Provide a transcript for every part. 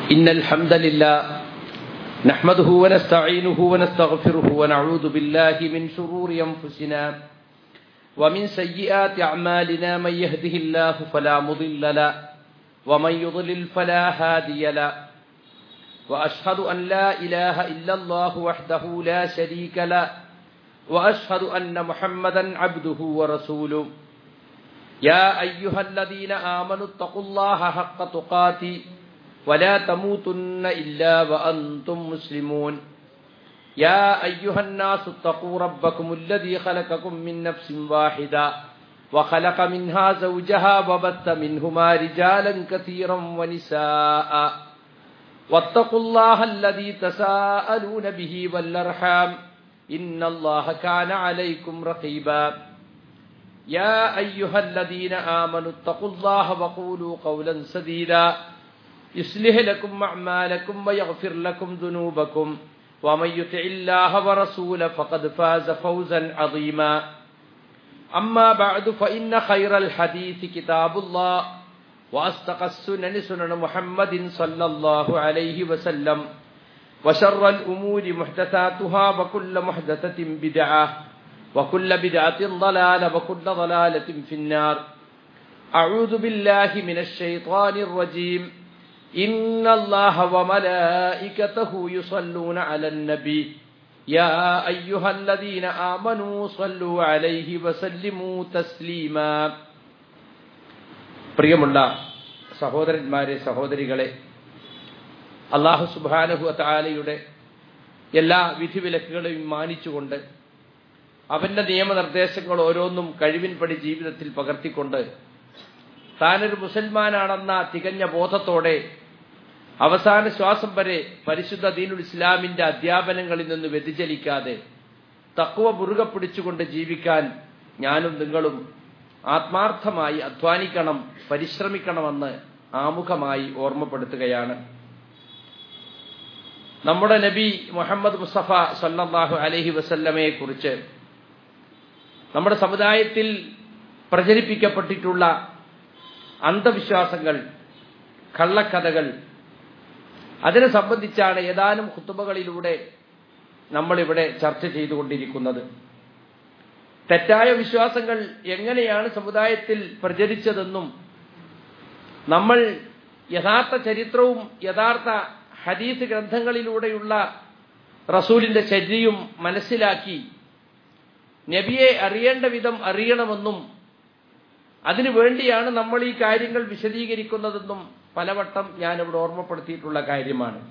إن الحمد لله نحمده ونستعينه ونستغفره ونعوذ بالله من شرور أنفسنا ومن سيئات أعمالنا من يهده الله فلا مضل له ومن يضلل فلا هادي له وأشهد أن لا إله إلا الله وحده لا شريك له وأشهد أن محمدا عبده ورسوله يا أيها الذين آمنوا اتقوا الله حق تقاته ولا تموتن إلا وأنتم مسلمون يا أيها الناس اتقوا ربكم الذي خلقكم من نفس واحدة وخلق منها زوجها وبث منهما رجالا كثيرا ونساء واتقوا الله الذي تساءلون به والأرحام إن الله كان عليكم رقيبا يا أيها الذين آمنوا اتقوا الله وقولوا قولا سديدا يصلح لكم أعمالكم ويغفر لكم ذنوبكم ومن يطع الله ورسوله فقد فاز فوزا عظيما أما بعد فإن خير الحديث كتاب الله وأصدق السنن سنن محمد صلى الله عليه وسلم وشر الأمور محدثاتها وكل محدثة بدعة وكل بدعة ضلالة وكل ضلالة في النار أعوذ بالله من الشيطان الرجيم إن الله وملائكته يصلون على النبي يا أيها الذين آمنوا صلوا عليه وسلموا تسليما പ്രിയമുള്ള സഹോദരന്മാരെ സഹോദരികളെ അള്ളാഹു സുബാനഹു താലയുടെ എല്ലാ വിധിവിലക്കുകളെയും മാനിച്ചുകൊണ്ട് അവന്റെ നിയമനിർദ്ദേശങ്ങൾ ഓരോന്നും കഴിവിൻപടി ജീവിതത്തിൽ പകർത്തിക്കൊണ്ട് താനൊരു മുസൽമാനാണെന്ന തികഞ്ഞ ബോധത്തോടെ അവസാന ശ്വാസം വരെ പരിശുദ്ധ ദീനുൽ ഇസ്ലാമിന്റെ അധ്യാപനങ്ങളിൽ നിന്ന് വ്യതിചലിക്കാതെ തക്കുവ മുറുകെ പിടിച്ചുകൊണ്ട് ജീവിക്കാൻ ഞാനും നിങ്ങളും ആത്മാർത്ഥമായി അധ്വാനിക്കണം പരിശ്രമിക്കണമെന്ന് ആമുഖമായി ഓർമ്മപ്പെടുത്തുകയാണ് നമ്മുടെ നബി മുഹമ്മദ് മുസ്തഫ സല്ലാഹു അലഹി വസല്ലമയെ കുറിച്ച് നമ്മുടെ സമുദായത്തിൽ പ്രചരിപ്പിക്കപ്പെട്ടിട്ടുള്ള അന്ധവിശ്വാസങ്ങൾ കള്ളക്കഥകൾ അതിനെ സംബന്ധിച്ചാണ് ഏതാനും കുത്തുബകളിലൂടെ നമ്മളിവിടെ ചർച്ച ചെയ്തുകൊണ്ടിരിക്കുന്നത് തെറ്റായ വിശ്വാസങ്ങൾ എങ്ങനെയാണ് സമുദായത്തിൽ പ്രചരിച്ചതെന്നും നമ്മൾ യഥാർത്ഥ ചരിത്രവും യഥാർത്ഥ ഹദീസ് ഗ്രന്ഥങ്ങളിലൂടെയുള്ള റസൂലിന്റെ ചര്യയും മനസ്സിലാക്കി നബിയെ അറിയേണ്ട വിധം അറിയണമെന്നും അതിനു വേണ്ടിയാണ് നമ്മൾ ഈ കാര്യങ്ങൾ വിശദീകരിക്കുന്നതെന്നും പലവട്ടം ഞാനിവിടെ ഓർമ്മപ്പെടുത്തിയിട്ടുള്ള കാര്യമാണ്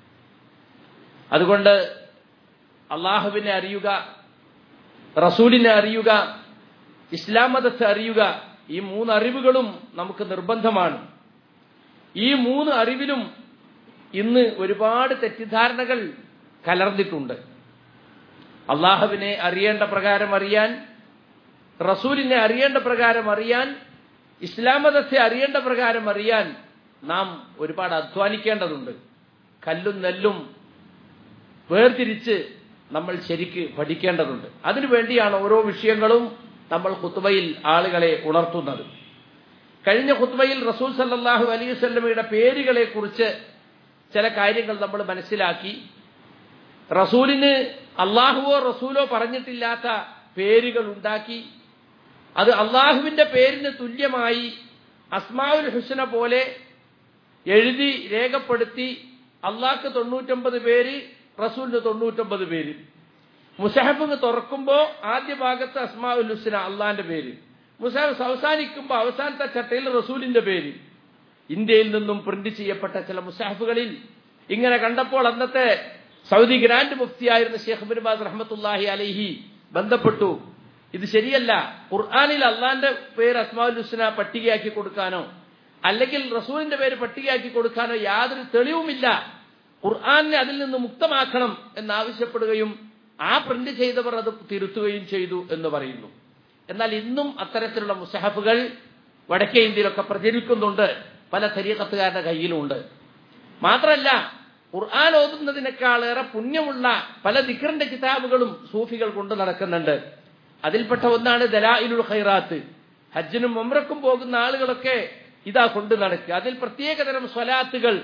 അതുകൊണ്ട് അള്ളാഹുവിനെ അറിയുക റസൂലിനെ അറിയുക ഇസ്ലാം മതത്തെ അറിയുക ഈ മൂന്ന് അറിവുകളും നമുക്ക് നിർബന്ധമാണ് ഈ മൂന്ന് അറിവിലും ഇന്ന് ഒരുപാട് തെറ്റിദ്ധാരണകൾ കലർന്നിട്ടുണ്ട് അള്ളാഹുവിനെ അറിയേണ്ട പ്രകാരം അറിയാൻ റസൂലിനെ അറിയേണ്ട പ്രകാരം അറിയാൻ ഇസ്ലാം മതത്തെ അറിയേണ്ട പ്രകാരം അറിയാൻ നാം ഒരുപാട് അധ്വാനിക്കേണ്ടതുണ്ട് കല്ലും നെല്ലും വേർതിരിച്ച് നമ്മൾ ശരിക്ക് പഠിക്കേണ്ടതുണ്ട് അതിനുവേണ്ടിയാണ് ഓരോ വിഷയങ്ങളും നമ്മൾ കുത്തുബയിൽ ആളുകളെ ഉണർത്തുന്നത് കഴിഞ്ഞ കുത്തുബയിൽ റസൂൽ സല്ലാഹു അലൈഹി വല്ലമയുടെ പേരുകളെ കുറിച്ച് ചില കാര്യങ്ങൾ നമ്മൾ മനസ്സിലാക്കി റസൂലിന് അള്ളാഹുവോ റസൂലോ പറഞ്ഞിട്ടില്ലാത്ത പേരുകൾ ഉണ്ടാക്കി അത് അള്ളാഹുവിന്റെ പേരിന് തുല്യമായി അസ്മാവുൽ ഹുസന പോലെ എഴുതി രേഖപ്പെടുത്തി അള്ളാഹ്ക്ക് തൊണ്ണൂറ്റൊമ്പത് പേര് റസൂലിന് തൊണ്ണൂറ്റൊമ്പത് പേര് മുസഹബ് തുറക്കുമ്പോൾ ആദ്യ ഭാഗത്ത് അസ്മാഉൽ ഹുസന അള്ളാന്റെ പേര് മുസഹബ് അവസാനിക്കുമ്പോൾ അവസാനത്തെ ചട്ടയിൽ റസൂലിന്റെ പേര് ഇന്ത്യയിൽ നിന്നും പ്രിന്റ് ചെയ്യപ്പെട്ട ചില മുസാഫുകളിൽ ഇങ്ങനെ കണ്ടപ്പോൾ അന്നത്തെ സൗദി ഗ്രാൻഡ് മുഫ്തിയായിരുന്ന ഷെയ്ഖ് ബിൻബാസ് റഹ്മത്തുല്ലാഹി അലൈഹി ബന്ധപ്പെട്ടു ഇത് ശരിയല്ല ഖുർആാനിൽ അള്ളാന്റെ പേര് അസ്മാഉൽ ഹുസ്ന പട്ടികയാക്കി കൊടുക്കാനോ അല്ലെങ്കിൽ റസൂലിന്റെ പേര് പട്ടികയാക്കി കൊടുക്കാനോ യാതൊരു തെളിവുമില്ല ഖുർആാനെ അതിൽ നിന്ന് മുക്തമാക്കണം എന്നാവശ്യപ്പെടുകയും ആ പ്രിന്റ് ചെയ്തവർ അത് തിരുത്തുകയും ചെയ്തു എന്ന് പറയുന്നു എന്നാൽ ഇന്നും അത്തരത്തിലുള്ള മുസഹഫുകൾ വടക്കേ ഇന്ത്യയിലൊക്കെ പ്രചരിക്കുന്നുണ്ട് പല തരീക്കത്തുകാരുടെ കയ്യിലുണ്ട് മാത്രമല്ല ഖുർആൻ ഓതുന്നതിനേക്കാളേറെ പുണ്യമുള്ള പല ദിക്കറിന്റെ കിതാബുകളും സൂഫികൾ കൊണ്ട് നടക്കുന്നുണ്ട് അതിൽപ്പെട്ട ഒന്നാണ് ദലായിലുൽ ഖൈറാത്ത് ഹജ്ജിനും ഉംറക്കും പോകുന്ന ആളുകളൊക്കെ ഇതാ കൊണ്ട് നടക്കുക അതിൽ പ്രത്യേകതരം സ്വലാത്തുകൾ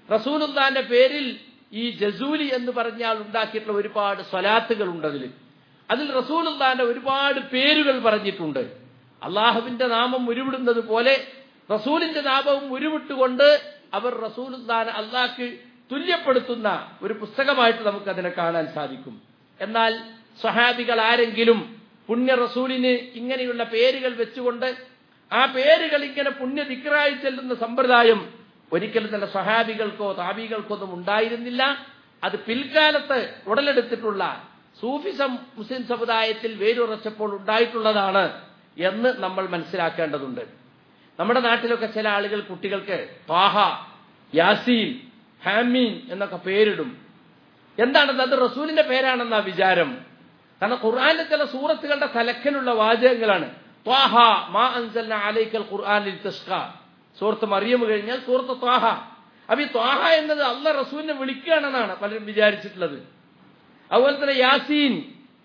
റസൂലുല്ലാന്റെ പേരിൽ ഈ ജസൂലി എന്ന് പറഞ്ഞാൽ ഉണ്ടാക്കിയിട്ടുള്ള ഒരുപാട് സ്വലാത്തുകൾ ഉണ്ട് അതിൽ അതിൽ റസൂലുല്ലാന്റെ ഒരുപാട് പേരുകൾ പറഞ്ഞിട്ടുണ്ട് അള്ളാഹുവിന്റെ നാമം ഉരുവിടുന്നത് പോലെ റസൂലിന്റെ നാമവും ഉരുവിട്ടുകൊണ്ട് അവർ റസൂലുല്ലാനെ അള്ളാഹ്ക്ക് തുല്യപ്പെടുത്തുന്ന ഒരു പുസ്തകമായിട്ട് നമുക്ക് അതിനെ കാണാൻ സാധിക്കും എന്നാൽ സ്വഹാബികൾ ആരെങ്കിലും പുണ്യ റസൂലിന് ഇങ്ങനെയുള്ള പേരുകൾ വെച്ചുകൊണ്ട് ആ പേരുകൾ ഇങ്ങനെ പുണ്യ ദിക്റായി ചെല്ലുന്ന സമ്പ്രദായം ഒരിക്കലും തന്നെ സ്വഹാബികൾക്കോ താബികൾക്കോ ഒന്നും ഉണ്ടായിരുന്നില്ല അത് പിൽക്കാലത്ത് ഉടലെടുത്തിട്ടുള്ള സൂഫിസം മുസ്ലിം സമുദായത്തിൽ വേരുറച്ചപ്പോൾ ഉണ്ടായിട്ടുള്ളതാണ് എന്ന് നമ്മൾ മനസ്സിലാക്കേണ്ടതുണ്ട് നമ്മുടെ നാട്ടിലൊക്കെ ചില ആളുകൾ കുട്ടികൾക്ക് താഹ യാസീൻ ഹാമീൻ എന്നൊക്കെ പേരിടും എന്താണത് അത് റസൂലിന്റെ പേരാണെന്നാ വിചാരം കാരണം ഖുർആാനിലെ ചില സൂറത്തുകളുടെ തലക്കലുള്ള വാചകങ്ങളാണ് ത്വാഹ മാ അൻസൽന അലൈക്കൽ ഖുർആനിൽ തസ്ക സൂറത്ത് മറിയം കഴിഞ്ഞാൽ സൂറത്ത് ത്വാഹ അപ്പൊ ഈ ത്വാഹ എന്നത് അള്ള റസൂലിനെ വിളിക്കുകയാണെന്നാണ് പലരും വിചാരിച്ചിട്ടുള്ളത് അതുപോലെ തന്നെ യാസീൻ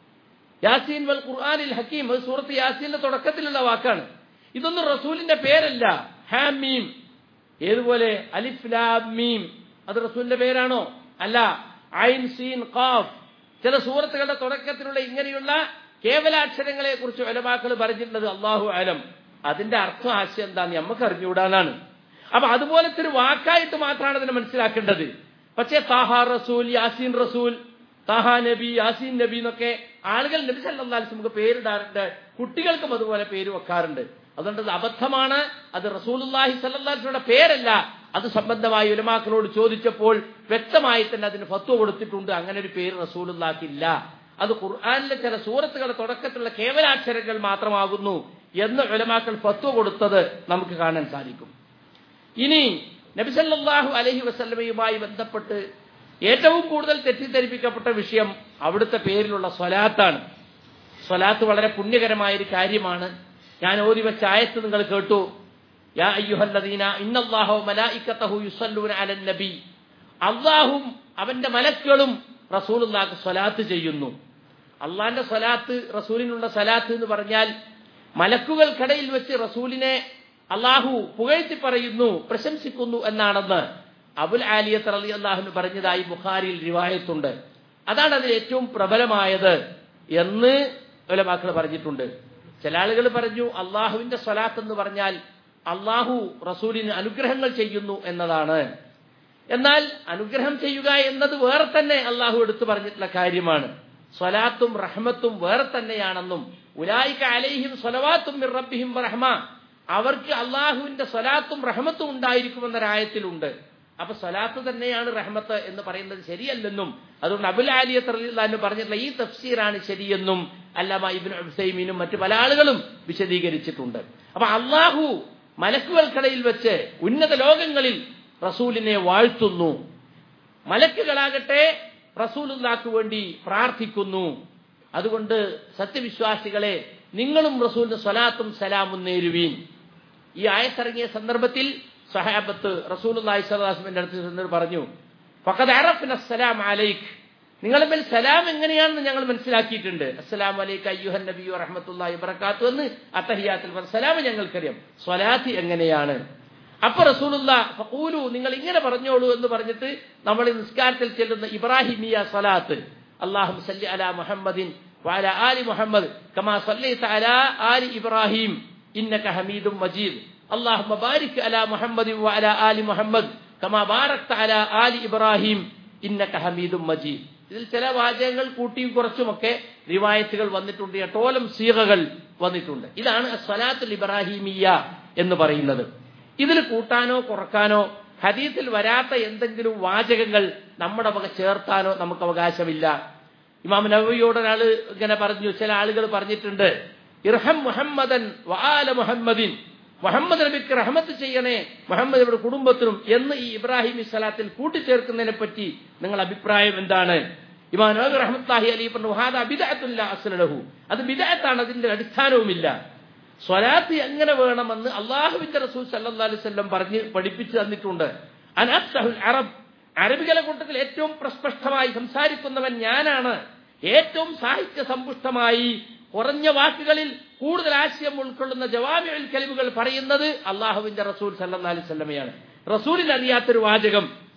യാസീൻ വൽ ഖുർആനിൽ ഹക്കീം അത് സൂറത്ത് യാസീന്റെ തുടക്കത്തിലുള്ള വാക്കാണ് ഇതൊന്നും റസൂലിന്റെ പേരല്ല ഹാമീം ഏതുപോലെ അലിഫ് ലാം മീം അത് റസൂലിന്റെ പേരാണോ അല്ല ഐൻ സീൻ ഖാഫ് ചില സൂറത്തുകളുടെ തുടക്കത്തിലുള്ള ഇങ്ങനെയുള്ള കേവലാക്ഷരങ്ങളെ കുറിച്ച് ഒലമാക്കൾ പറഞ്ഞിട്ടുള്ളത് അള്ളാഹു അലം അതിന്റെ അർത്ഥം ആശയം എന്താന്ന് നമുക്ക് അറിഞ്ഞുകൂടാനാണ് അപ്പൊ അതുപോലത്തെ ഒരു വാക്കായിട്ട് മാത്രമാണ് അതിനെ മനസ്സിലാക്കേണ്ടത് പക്ഷേ താഹ റസൂൽ യാസീൻ റസൂൽ താഹ നബി യാസീൻ നബി എന്നൊക്കെ ആളുകൾ നബി സല്ലാസ് നമുക്ക് പേരിടാറുണ്ട് കുട്ടികൾക്കും അതുപോലെ പേര് വെക്കാറുണ്ട് അതുകൊണ്ട് അത് അബദ്ധമാണ് അത് റസൂലുല്ലാഹി സല്ലാസിയുടെ പേരല്ല അത് സംബന്ധമായി ഉലമാക്കളോട് ചോദിച്ചപ്പോൾ വ്യക്തമായി തന്നെ അതിന് ഫത്വ കൊടുത്തിട്ടുണ്ട് അങ്ങനെ ഒരു പേര് റസൂലുല്ലാഹില്ല അത് ഖുർആാനിലെ ചില സൂറത്തുകളുടെ തുടക്കത്തിലുള്ള കേവലാക്ഷരങ്ങൾ മാത്രമാകുന്നു എന്ന് ഉലമാക്കൾ ഫത്വ കൊടുത്തത് നമുക്ക് കാണാൻ സാധിക്കും ഇനി നബിസല്ലാഹു അലഹി വസ്ല്ലമയുമായി ബന്ധപ്പെട്ട് ഏറ്റവും കൂടുതൽ തെറ്റിദ്ധരിപ്പിക്കപ്പെട്ട വിഷയം അവിടുത്തെ പേരിലുള്ള സ്വലാത്താണ് സ്വലാത്ത് വളരെ പുണ്യകരമായ ഒരു കാര്യമാണ് ഞാൻ ഓതി വെച്ച ആയത്ത് നിങ്ങൾ കേട്ടു യാ അയ്യുഹല്ലദീന ഇന്നല്ലാഹു മലായിക്കത്തഹു യുസല്ലൂന അലൻ നബി അള്ളാഹും അവന്റെ മലക്കുകളും റസൂലുള്ളാഹ് സ്വലാത്ത് ചെയ്യുന്നു അള്ളാന്റെ സ്വലാത്ത് റസൂലിനുള്ള സ്വലാത്ത് എന്ന് പറഞ്ഞാൽ മലക്കുകൾക്കിടയിൽ വെച്ച് റസൂലിനെ അള്ളാഹു പുകഴ്ത്തി പറയുന്നു പ്രശംസിക്കുന്നു എന്നാണെന്ന് അബുൽ ആലിയത്ത് അലി അള്ളാഹുന് പറഞ്ഞതായി ബുഖാരിയിൽ റിവായത്തുണ്ട് അതാണ് അതിൽ ഏറ്റവും പ്രബലമായത് എന്ന് ഉലമാക്കൾ പറഞ്ഞിട്ടുണ്ട് ചില ആളുകൾ പറഞ്ഞു അള്ളാഹുവിന്റെ സ്വലാത്ത് എന്ന് പറഞ്ഞാൽ അള്ളാഹു റസൂലിന് അനുഗ്രഹങ്ങൾ ചെയ്യുന്നു എന്നതാണ് എന്നാൽ അനുഗ്രഹം ചെയ്യുക എന്നത് വേറെ തന്നെ അള്ളാഹു എടുത്തു പറഞ്ഞിട്ടുള്ള കാര്യമാണ് സ്വലാത്തും റഹ്മത്തും വേറെ തന്നെയാണെന്നും ഉലായിക്ക അലൈഹിം സ്വലവാത്തും മിർ റബ്ബിഹിം റഹ്മ അവർക്ക് അള്ളാഹുവിന്റെ സ്വലാത്തും റഹ്മത്തും ഉണ്ടായിരിക്കുമെന്നൊരായത്തിലുണ്ട് അപ്പൊ സ്വലാത്ത് തന്നെയാണ് റഹ്മത്ത് എന്ന് പറയുന്നത് ശരിയല്ലെന്നും അതുകൊണ്ട് അബുൽ ആലിയത്ത് പറഞ്ഞിട്ടുള്ള ഈ തഫ്സീറാണ് ശരിയെന്നും അല്ലാമ ഇബിൻ ഹുസൈമീനും മറ്റു പല ആളുകളും വിശദീകരിച്ചിട്ടുണ്ട് അപ്പൊ അള്ളാഹു മലക്കുകൾക്കിടയിൽ വെച്ച് ഉന്നത ലോകങ്ങളിൽ റസൂലിനെ വാഴ്ത്തുന്നു മലക്കുകളാകട്ടെ റസൂലുല്ലാക്ക് വേണ്ടി പ്രാർത്ഥിക്കുന്നു അതുകൊണ്ട് സത്യവിശ്വാസികളെ നിങ്ങളും റസൂലിന് സ്വലാത്തും സലാമും നേരുവീൻ ഈ ആയത്തിറങ്ങിയ സന്ദർഭത്തിൽ സഹാബത്ത് റസൂലുല്ലാഹി സ്വലാസ്മിന്റെ അടുത്ത് ചെന്നിട്ട് പറഞ്ഞു ഫഖദ് അറഫ്ന അസ്സലാം അലൈക്ക് നിങ്ങളുടെ സലാം എങ്ങനെയാണെന്ന് ഞങ്ങൾ മനസ്സിലാക്കിയിട്ടുണ്ട് അസ്സലാം അലൈക്ക് അയ്യുഹൻ നബി റഹ്മത്തുള്ളാഹി വബറകാത്തു എന്ന് അത്തഹിയാത്തിൽ സലാം ഞങ്ങൾക്കറിയാം സ്വലാത്ത് എങ്ങനെയാണ് അപ്പൊ റസൂലുള്ള ഫഖൂലു നിങ്ങൾ ഇങ്ങനെ പറഞ്ഞോളൂ എന്ന് പറഞ്ഞിട്ട് നമ്മൾ ഈ നിസ്കാരത്തിൽ ചെല്ലുന്ന ഇബ്രാഹിമിയ സ്വലാത്ത് അള്ളാഹു സല്ലി അലാ മുഹമ്മദിൻ وعلى آل محمد كما صليت على آل إبراهيم إنك حميد مجيد اللهم بارك على محمد وعلى آل محمد كما باركت على آل إبراهيم إنك حميد مجيد ഇതിൽ ചില വാചകങ്ങൾ കൂട്ടിയും കുറച്ചുമൊക്കെ റിവായത്തുകൾ വന്നിട്ടുണ്ട് എട്ടോലം സീകകൾ വന്നിട്ടുണ്ട് ഇതാണ് സ്വലാത്തുൽ ഇബ്രാഹിമിയ എന്ന് പറയുന്നത് ഇതിൽ കൂട്ടാനോ കുറക്കാനോ ഹദീസിൽ വരാത്ത എന്തെങ്കിലും വാചകങ്ങൾ നമ്മുടെ വക ചേർത്താനോ നമുക്ക് അവകാശമില്ല ഇമാം നബിയോട് ഒരാൾ ഇങ്ങനെ പറഞ്ഞു ചില ആളുകൾ പറഞ്ഞിട്ടുണ്ട് ഇർഹം മുഹമ്മദൻ വാല മുഹമ്മദിൻ മുഹമ്മദ് നബിക്ക് റഹമത്ത് ചെയ്യണേ മുഹമ്മദ് നബിയുടെ കുടുംബത്തിനും എന്ന് ഈ ഇബ്രാഹിം സ്വലാത്തിൽ കൂട്ടിച്ചേർക്കുന്നതിനെ പറ്റി നിങ്ങൾ അഭിപ്രായം എന്താണ് ഇമാം നബി റഹ്മത്താഹി അലി പറഞ്ഞു ഹാദ ബിദഅത്തുല്ല അസ്ലഹു അത് ബിദഅത്താണ് അതിന്റെ അടിസ്ഥാനവുമില്ല സ്വലാത്ത് എങ്ങനെ വേണമെന്ന് അള്ളാഹുവിന്റെ റസൂൽ സല്ലല്ലാഹു അലൈഹി വസല്ലം പറഞ്ഞ് പഠിപ്പിച്ചു തന്നിട്ടുണ്ട് അനഫ്സഹുൽ അറബ് അറബികളെ കൂട്ടത്തിൽ ഏറ്റവും പ്രസ്പഷ്ടമായി സംസാരിക്കുന്നവൻ ഞാനാണ് ഏറ്റവും സാഹിത്യ സമ്പുഷ്ടമായി കുറഞ്ഞ വാക്കുകളിൽ കൂടുതൽ ആശയം ഉൾക്കൊള്ളുന്ന ജവാബികൾ കലിമുകൾ പറയുന്നത് അള്ളാഹുവിന്റെ റസൂൽ സല്ലാ അലൈഹി സ്വല്ലമയാണ് റസൂലിൽ അറിയാത്തൊരു വാചകം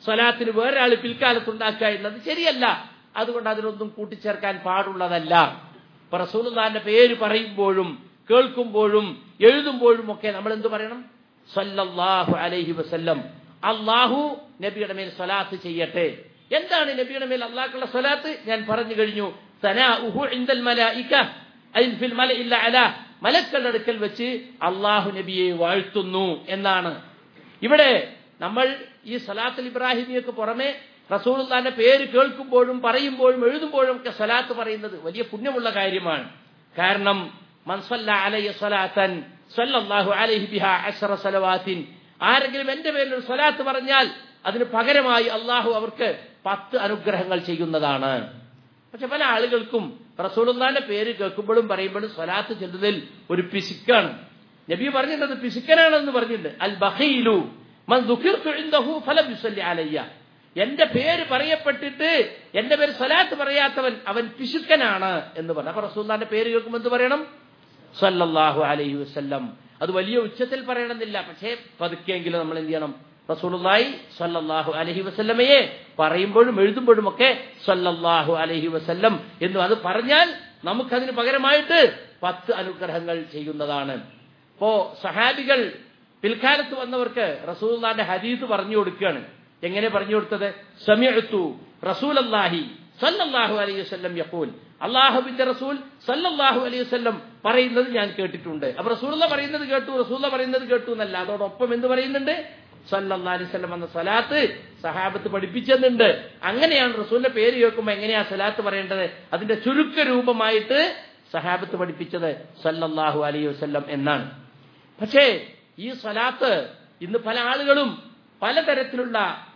സ്വലാത്തിന് വേറൊരാൾ പിൽക്കാലത്ത് ഉണ്ടാക്കുക എന്നത് ശരിയല്ല അതുകൊണ്ട് അതിലൊന്നും കൂട്ടിച്ചേർക്കാൻ പാടുള്ളതല്ല ഇപ്പൊ റസൂലുള്ളാന്റെ പേര് പറയുമ്പോഴും കേൾക്കുമ്പോഴും എഴുതുമ്പോഴും ഒക്കെ നമ്മൾ എന്ത് പറയണം സല്ലല്ലാഹു അലൈഹി വസല്ലം അള്ളാഹു നബിയുടെ മേൽ സ്വലാത്ത് ചെയ്യട്ടെ എന്താണ് നബിയുടെ മേൽ അള്ളാഹുള്ള സ്വലാത്ത് ഞാൻ പറഞ്ഞു കഴിഞ്ഞു സനാഉഹു ഇൻദൽ മലായിക ഐൻ ഫിൽ മലഇല്ല അലാ മലക്കളുടെ അടുക്കൽ വെച്ച് അള്ളാഹു നബിയെ വാഴ്ത്തുന്നു എന്നാണ് ഇവിടെ നമ്മൾ ഈ സലാത്തുൽ ഇബ്രാഹിമിയൊക്കെ പുറമെ റസൂലുള്ളാന്റെ പേര് കേൾക്കുമ്പോഴും പറയുമ്പോഴും എഴുതുമ്പോഴും ഒക്കെ സലാത്ത് പറയുന്നത് വലിയ പുണ്യമുള്ള കാര്യമാണ് കാരണം മൻസല്ല അലയ്യ സ്വലാത്തൻ സല്ലല്ലാഹു അലൈഹി ബിഹ അശ്റ സലവാത്തിൻ ആരെങ്കിലും എന്റെ പേരിൽ ഒരു സ്വലാത്ത് പറഞ്ഞാൽ അതിന് പകരമായി അള്ളാഹു അവർക്ക് പത്ത് അനുഗ്രഹങ്ങൾ ചെയ്യുന്നതാണ് പക്ഷെ പല ആളുകൾക്കും റസൂലുള്ളാന്റെ പേര് കേൾക്കുമ്പോഴും പറയുമ്പോഴും സ്വലാത്ത് ചെല്ലുന്നതിൽ ഒരു പിശുക്കാണ് നബി പറഞ്ഞിട്ടുണ്ട് പിശുക്കനാണെന്ന് പറഞ്ഞിട്ടുണ്ട് അൽ ബഹീലു മൻ ദുഖിർതു ഇൻദഹു ഫലം യുസല്ലി അലയ്യ എന്റെ പേര് പറയപ്പെട്ടിട്ട് എന്റെ പേര് സ്വലാത്ത് പറയാത്തവൻ അവൻ പിശുക്കനാണ് എന്ന് പറഞ്ഞു അപ്പൊ റസൂല്ലാന്റെ പേര് കേൾക്കുമ്പോൾ എന്ത് പറയണം സല്ലല്ലാഹു അലൈഹി വസല്ലം അത് വലിയ ഉച്ചത്തിൽ പറയണമെന്നില്ല പക്ഷേ പതുക്കെങ്കിലും നമ്മൾ എന്ത് ചെയ്യണം റസൂലുള്ളാഹി സല്ലല്ലാഹു അലൈഹി വസല്ലമയെ പറയുമ്പോഴും എഴുതുമ്പോഴും ഒക്കെ സല്ലല്ലാഹു അലൈഹി വസല്ലം എന്ന് അത് പറഞ്ഞാൽ നമുക്കതിന് പകരമായിട്ട് പത്ത് അനുഗ്രഹങ്ങൾ ചെയ്യുന്നതാണ് ഇപ്പോ സഹാബികൾ പിൽക്കാലത്ത് വന്നവർക്ക് റസൂലുള്ളാന്റെ ഹദീസ് പറഞ്ഞു കൊടുക്കുകയാണ് എങ്ങനെ പറഞ്ഞു കൊടുത്തത് സമയത്തു റസൂലല്ലാഹി സല്ലല്ലാഹു അലൈഹി വസല്ലം യഖൂൽ അള്ളാഹുവിന്റെ റസൂൽ സല്ലല്ലാഹു അലൈഹി വസല്ലം പറയുന്നത് ഞാൻ കേട്ടിട്ടുണ്ട് അപ്പൊ റസൂലുള്ള പറയുന്നത് കേട്ടു റസൂലുള്ള പറയുന്നത് കേട്ടു എന്നല്ല അതോടൊപ്പം എന്ത് പറയുന്നുണ്ട് സല്ലല്ലാഹു അലൈഹി വസല്ലം എന്ന സലാത്ത് സഹാബത്ത് പഠിപ്പിച്ചെന്നുണ്ട് അങ്ങനെയാണ് റസൂലിന്റെ പേര് കേൾക്കുമ്പോൾ എങ്ങനെയാ സലാത്ത് പറയേണ്ടത് അതിന്റെ ചുരുക്ക രൂപമായിട്ട് സഹാബത്ത് പഠിപ്പിച്ചത് സല്ലല്ലാഹു അലൈഹി വസല്ലം എന്നാണ് പക്ഷേ ഈ സലാത്ത് ഇന്ന് പല ആളുകളും പലതരത്തിലുള്ള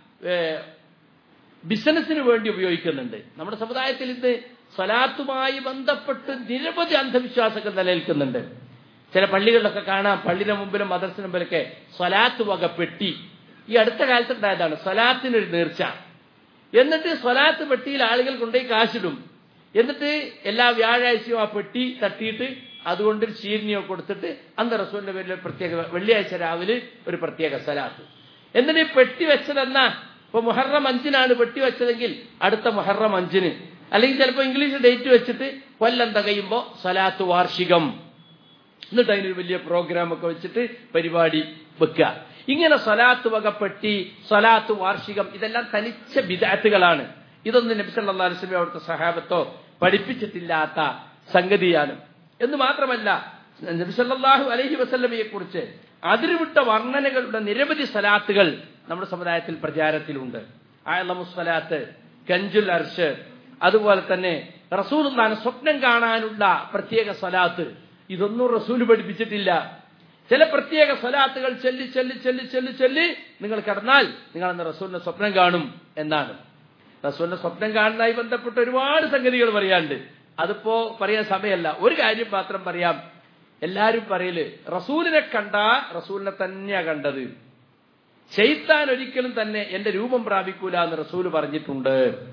ബിസിനസ്സിന് വേണ്ടി ഉപയോഗിക്കുന്നുണ്ട് നമ്മുടെ സമുദായത്തിൽ ഇന്ന് സ്വലാത്തുമായി ബന്ധപ്പെട്ട് നിരവധി അന്ധവിശ്വാസങ്ങൾ നിലനിൽക്കുന്നുണ്ട് ചില പള്ളികളിലൊക്കെ കാണാം പള്ളിയുടെ മുമ്പിലും മദർസിന് മുമ്പിലൊക്കെ സ്വലാത്ത് വക പെട്ടി ഈ അടുത്ത കാലത്ത് ഉണ്ടായതാണ് സ്വലാത്തിനൊരു നേർച്ച എന്നിട്ട് സ്വലാത്ത് പെട്ടിയിൽ ആളുകൾ കൊണ്ടുപോയി കാശിടും എന്നിട്ട് എല്ലാ വ്യാഴാഴ്ചയും ആ പെട്ടി തട്ടിയിട്ട് അതുകൊണ്ട് ഒരു ചീരണിയോ കൊടുത്തിട്ട് അന്ന് റസൂലിന്റെ പേരിൽ ഒരു പ്രത്യേക വെള്ളിയാഴ്ച രാവിലെ ഒരു പ്രത്യേക സ്വലാത്ത് എന്നിട്ട് ഈ പെട്ടി വെച്ചതെന്നാ ഇപ്പൊ മുഹറം അഞ്ചിനാണ് പെട്ടി വെച്ചതെങ്കിൽ അടുത്ത മുഹറം അഞ്ചിന് അല്ലെങ്കിൽ ചിലപ്പോൾ ഇംഗ്ലീഷ് ഡേറ്റ് വെച്ചിട്ട് കൊല്ലം തികയുമ്പോൾ സ്വലാത്ത് വാർഷികം എന്നിട്ട് അതിനൊരു വലിയ പ്രോഗ്രാം ഒക്കെ വെച്ചിട്ട് പരിപാടി വെക്കുക ഇങ്ങനെ സ്വലാത്ത് വകപ്പെട്ടി സ്വലാത്ത് വാർഷികം ഇതെല്ലാം തനിച്ച വിദാത്തുകളാണ് ഇതൊന്നും നബി സല്ലല്ലാഹു അലൈഹി വസല്ലം അവിടുത്തെ സഹാബത്തോ പഠിപ്പിച്ചിട്ടില്ലാത്ത സംഗതിയാണ് എന്ന് മാത്രമല്ല നബി സല്ലല്ലാഹു അലൈഹി വസല്ലമയെ കുറിച്ച് അതിരുവിട്ട വർണ്ണനകളുടെ നിരവധി സലാത്തുകൾ നമ്മുടെ സമുദായത്തിൽ പ്രചാരത്തിലുണ്ട് ആയലമുസ്വലാത്ത് കഞ്ചുൽ അർഷ് അതുപോലെ തന്നെ റസൂലുള്ളാന് സ്വപ്നം കാണാനുള്ള പ്രത്യേക സ്വലാത്ത് ഇതൊന്നും റസൂല് പഠിപ്പിച്ചിട്ടില്ല ചില പ്രത്യേക സ്വലാത്തുകൾ ചെല്ലി ചെല്ലി ചെല്ലി ചെല്ലി ചെല്ലി നിങ്ങൾ കിടന്നാൽ നിങ്ങൾ അന്ന് റസൂലിന്റെ സ്വപ്നം കാണും എന്നാണ് റസൂലിന്റെ സ്വപ്നം കാണുന്നതായി ബന്ധപ്പെട്ട് ഒരുപാട് സംഗതികൾ പറയാനുണ്ട് അതിപ്പോ പറയാൻ സമയമല്ല ഒരു കാര്യം മാത്രം പറയാം എല്ലാരും പറയല് റസൂലിനെ കണ്ട റസൂലിനെ തന്നെയാ കണ്ടത് ചെയ്ത്താൻ ഒരിക്കലും തന്നെ എന്റെ രൂപം പ്രാപിക്കൂല എന്ന് റസൂല് പറഞ്ഞിട്ടുണ്ട്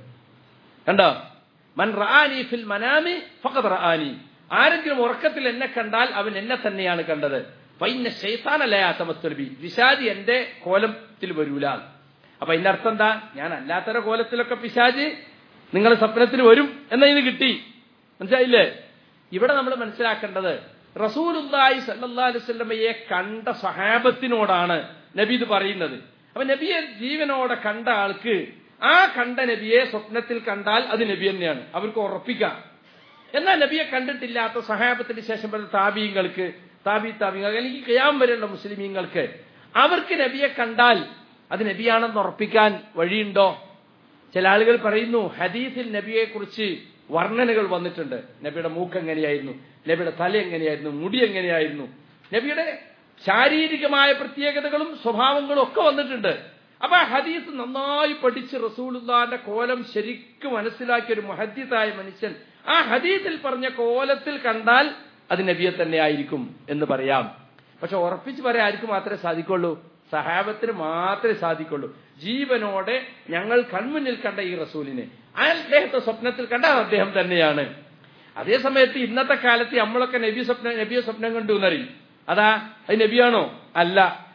കണ്ടോ മൻ റാനി ഫിൽ മനാമി ഫഖദ് റാനി ആരെങ്കിലും ഉറക്കത്തിൽ എന്നെ കണ്ടാൽ അവൻ എന്നെ തന്നെയാണ് കണ്ടത് പൈന ശൈത്താനല്ലയാ തമസ്തുലബി വിശാജി എന്റെ കോലത്തിൽ വരൂല അപ്പൊ അതിന്റെ അർത്ഥം എന്താ ഞാൻ അല്ലാത്തര കോലത്തിലൊക്കെ പിശാജ് നിങ്ങൾ സ്വപ്നത്തിൽ വരും എന്നതിന് കിട്ടി മനസ്സിലായില്ലേ ഇവിടെ നമ്മൾ മനസ്സിലാക്കേണ്ടത് റസൂലുല്ലായി സല്ലാ അലുസല്ലമയെ കണ്ട സഹാബത്തിനോടാണ് നബി ഇത് പറയുന്നത് അപ്പൊ നബിയെ ജീവനോടെ കണ്ട ആൾക്ക് ആ കണ്ട നബിയെ സ്വപ്നത്തിൽ കണ്ടാൽ അത് നബി തന്നെയാണ് അവർക്ക് ഉറപ്പിക്കാം എന്നാൽ നബിയെ കണ്ടിട്ടില്ലാത്ത സഹാബത്തിന് ശേഷം വരുന്ന താബീങ്ങൾക്ക് താബി താബിങ്ങൾ അല്ലെങ്കിൽ കയാം വരെയുള്ള മുസ്ലിമീങ്ങൾക്ക് അവർക്ക് നബിയെ കണ്ടാൽ അത് നബിയാണെന്ന് ഉറപ്പിക്കാൻ വഴിയുണ്ടോ ചില ആളുകൾ പറയുന്നു ഹദീസിൽ നബിയെ കുറിച്ച് വർണ്ണനകൾ വന്നിട്ടുണ്ട് നബിയുടെ മൂക്ക് എങ്ങനെയായിരുന്നു നബിയുടെ തല എങ്ങനെയായിരുന്നു മുടി എങ്ങനെയായിരുന്നു നബിയുടെ ശാരീരികമായ പ്രത്യേകതകളും സ്വഭാവങ്ങളും ഒക്കെ വന്നിട്ടുണ്ട് അപ്പൊ ആ ഹദീസ് നന്നായി പഠിച്ച് റസൂലുള്ളാന്റെ കോലം ശരിക്കും മനസ്സിലാക്കിയ ഒരു മഹദ്യത്തായ മനുഷ്യൻ ആ ഹദീസിൽ പറഞ്ഞ കോലത്തിൽ കണ്ടാൽ അത് നബിയെ തന്നെ ആയിരിക്കും എന്ന് പറയാം പക്ഷെ ഉറപ്പിച്ച് പറയാൻ ആർക്ക് മാത്രമേ സാധിക്കുള്ളൂ സഹാബത്തിന് മാത്രമേ സാധിക്കുള്ളൂ ജീവനോടെ ഞങ്ങൾ കൺമുന്നിൽ കണ്ട ഈ റസൂലിനെ ആ അദ്ദേഹത്തെ സ്വപ്നത്തിൽ കണ്ട അദ്ദേഹം തന്നെയാണ് അതേ സമയത്ത് ഇന്നത്തെ കാലത്ത് നമ്മളൊക്കെ നബി സ്വപ്നം നബിയെ സ്വപ്നം കണ്ടു എന്നറിയും അതാ അത് നബിയാണോ അല്ല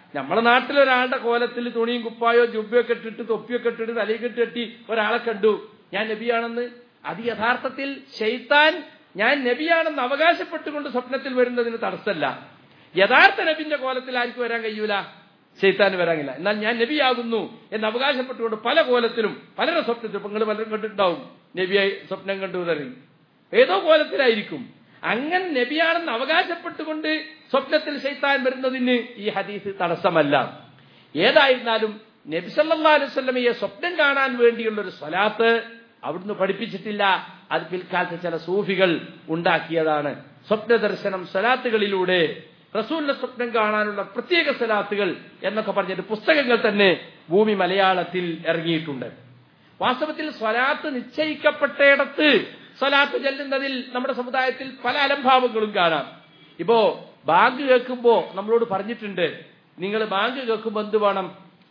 നമ്മുടെ നാട്ടിലൊരാളുടെ കോലത്തിൽ തുണിയും കുപ്പായോ ജുബയൊക്കെ ഇട്ടിട്ട് തൊപ്പിയൊക്കെ ഇട്ടിട്ട് തലയിൽ കെട്ടി ഒരാളെ കണ്ടു ഞാൻ നബിയാണെന്ന് അത് യഥാർത്ഥത്തിൽ ഷെയ്ത്താൻ ഞാൻ നബിയാണെന്ന് അവകാശപ്പെട്ടുകൊണ്ട് സ്വപ്നത്തിൽ വരുന്നതിന് തടസ്സമല്ല യഥാർത്ഥ നബിന്റെ കോലത്തിൽ ആർക്കും വരാൻ കഴിയൂല ഷെയ്ത്താൻ വരാങ്ങില്ല എന്നാൽ ഞാൻ നബിയാകുന്നു എന്ന് അവകാശപ്പെട്ടുകൊണ്ട് പല കോലത്തിലും പലരുടെ സ്വപ്നത്തിൽ നിങ്ങൾ പലരും കണ്ടിട്ടുണ്ടാവും നബിയായി സ്വപ്നം കണ്ടു തറി ഏതോ കോലത്തിലായിരിക്കും അങ്ങനെ നബിയാണെന്ന് അവകാശപ്പെട്ടുകൊണ്ട് സ്വപ്നത്തിൽ ഷെയ്ത്താൻ വരുന്നതിന് ഈ ഹദീസ് തടസ്സമല്ല ഏതായിരുന്നാലും നബി സല്ലാ അലുസല്ലമയെ സ്വപ്നം കാണാൻ വേണ്ടിയുള്ള ഒരു സ്വലാത്ത് അവിടുന്ന് പഠിപ്പിച്ചിട്ടില്ല അത് പിൽക്കാലത്ത് ചില സൂഫികൾ ഉണ്ടാക്കിയതാണ് സ്വപ്ന ദർശനം സ്വലാത്തുകളിലൂടെ റസൂലിന്റെ സ്വപ്നം കാണാനുള്ള പ്രത്യേക സ്വലാത്തുകൾ എന്നൊക്കെ പറഞ്ഞിട്ട് പുസ്തകങ്ങൾ തന്നെ ഭൂമി മലയാളത്തിൽ ഇറങ്ങിയിട്ടുണ്ട് വാസ്തവത്തിൽ സ്വലാത്ത് നിശ്ചയിക്കപ്പെട്ടയിടത്ത് സ്വലാത്ത് ചെല്ലുന്നതിൽ നമ്മുടെ സമുദായത്തിൽ പല അലംഭാവങ്ങളും കാണാം ഇപ്പോ ബാങ്ക് കേൾക്കുമ്പോ നമ്മളോട് പറഞ്ഞിട്ടുണ്ട് നിങ്ങൾ ബാങ്ക് കേൾക്കുമ്പോൾ എന്ത് വേണം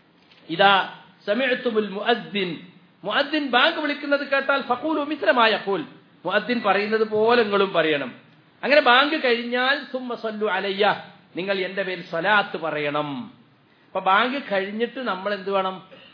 ഇതാ സമയത്തുമുൽ മുഅദ്ദിൻ മുഅദ്ദിൻ ബാങ്ക് വിളിക്കുന്നത് കേട്ടാൽ ഫക്കൂൽ മിത്രമായ പോൽ മുഅദ്ദിൻ പറയുന്നത് പോലെ നിങ്ങളും പറയണം അങ്ങനെ ബാങ്ക് കഴിഞ്ഞാൽ സുമ്മ സല്ലു അലയ്യ നിങ്ങൾ എന്റെ പേരിൽ സ്വലാത്ത് പറയണം അപ്പൊ ബാങ്ക് കഴിഞ്ഞിട്ട് നമ്മൾ എന്ത് വേണം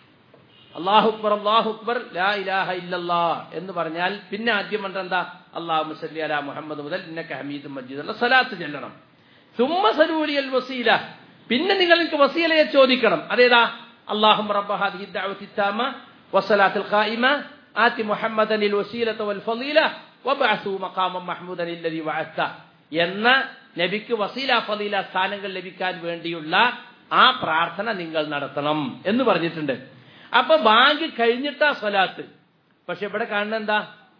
അള്ളാഹു അക്ബർ അള്ളാഹു അക്ബർ ലാ ഇലാഹ ഇല്ലല്ലാ എന്ന് പറഞ്ഞാൽ പിന്നെ ആദ്യം വേണ്ട എന്താ അള്ളാഹു മുസല്ലി അല മുഹമ്മദ് മുതൽ ഇന്നക്ക ഹമീദ് മജീദ് ഉള്ള സ്വലാത്ത് ചെല്ലണം സുമ്മ സലൂലിയൽ വസീല പിന്നെ നിങ്ങൾക്ക് വസീലയെ ചോദിക്കണം അതേതാ അള്ളാഹു റബ്ബ ഹാദിഹി ദഅവത്തി താമ വസ്സലാത്തുൽ ഖായിമ ആതി മുഹമ്മദൻ വസീലത വൽ ഫളീല വബഅസു മഖാമൻ മഹ്മൂദൻ അല്ലദി വഅത്ത എന്ന നബിക്ക് വസീല ഫളീല സ്ഥാനങ്ങൾ ലഭിക്കാൻ വേണ്ടിയുള്ള ആ പ്രാർത്ഥന നിങ്ങൾ നടത്തണം എന്ന് പറഞ്ഞിട്ടുണ്ട് അപ്പൊ ബാങ്ക് കഴിഞ്ഞിട്ടാ സ്വലാത്ത് പക്ഷെ ഇവിടെ കാണുന്ന എന്താ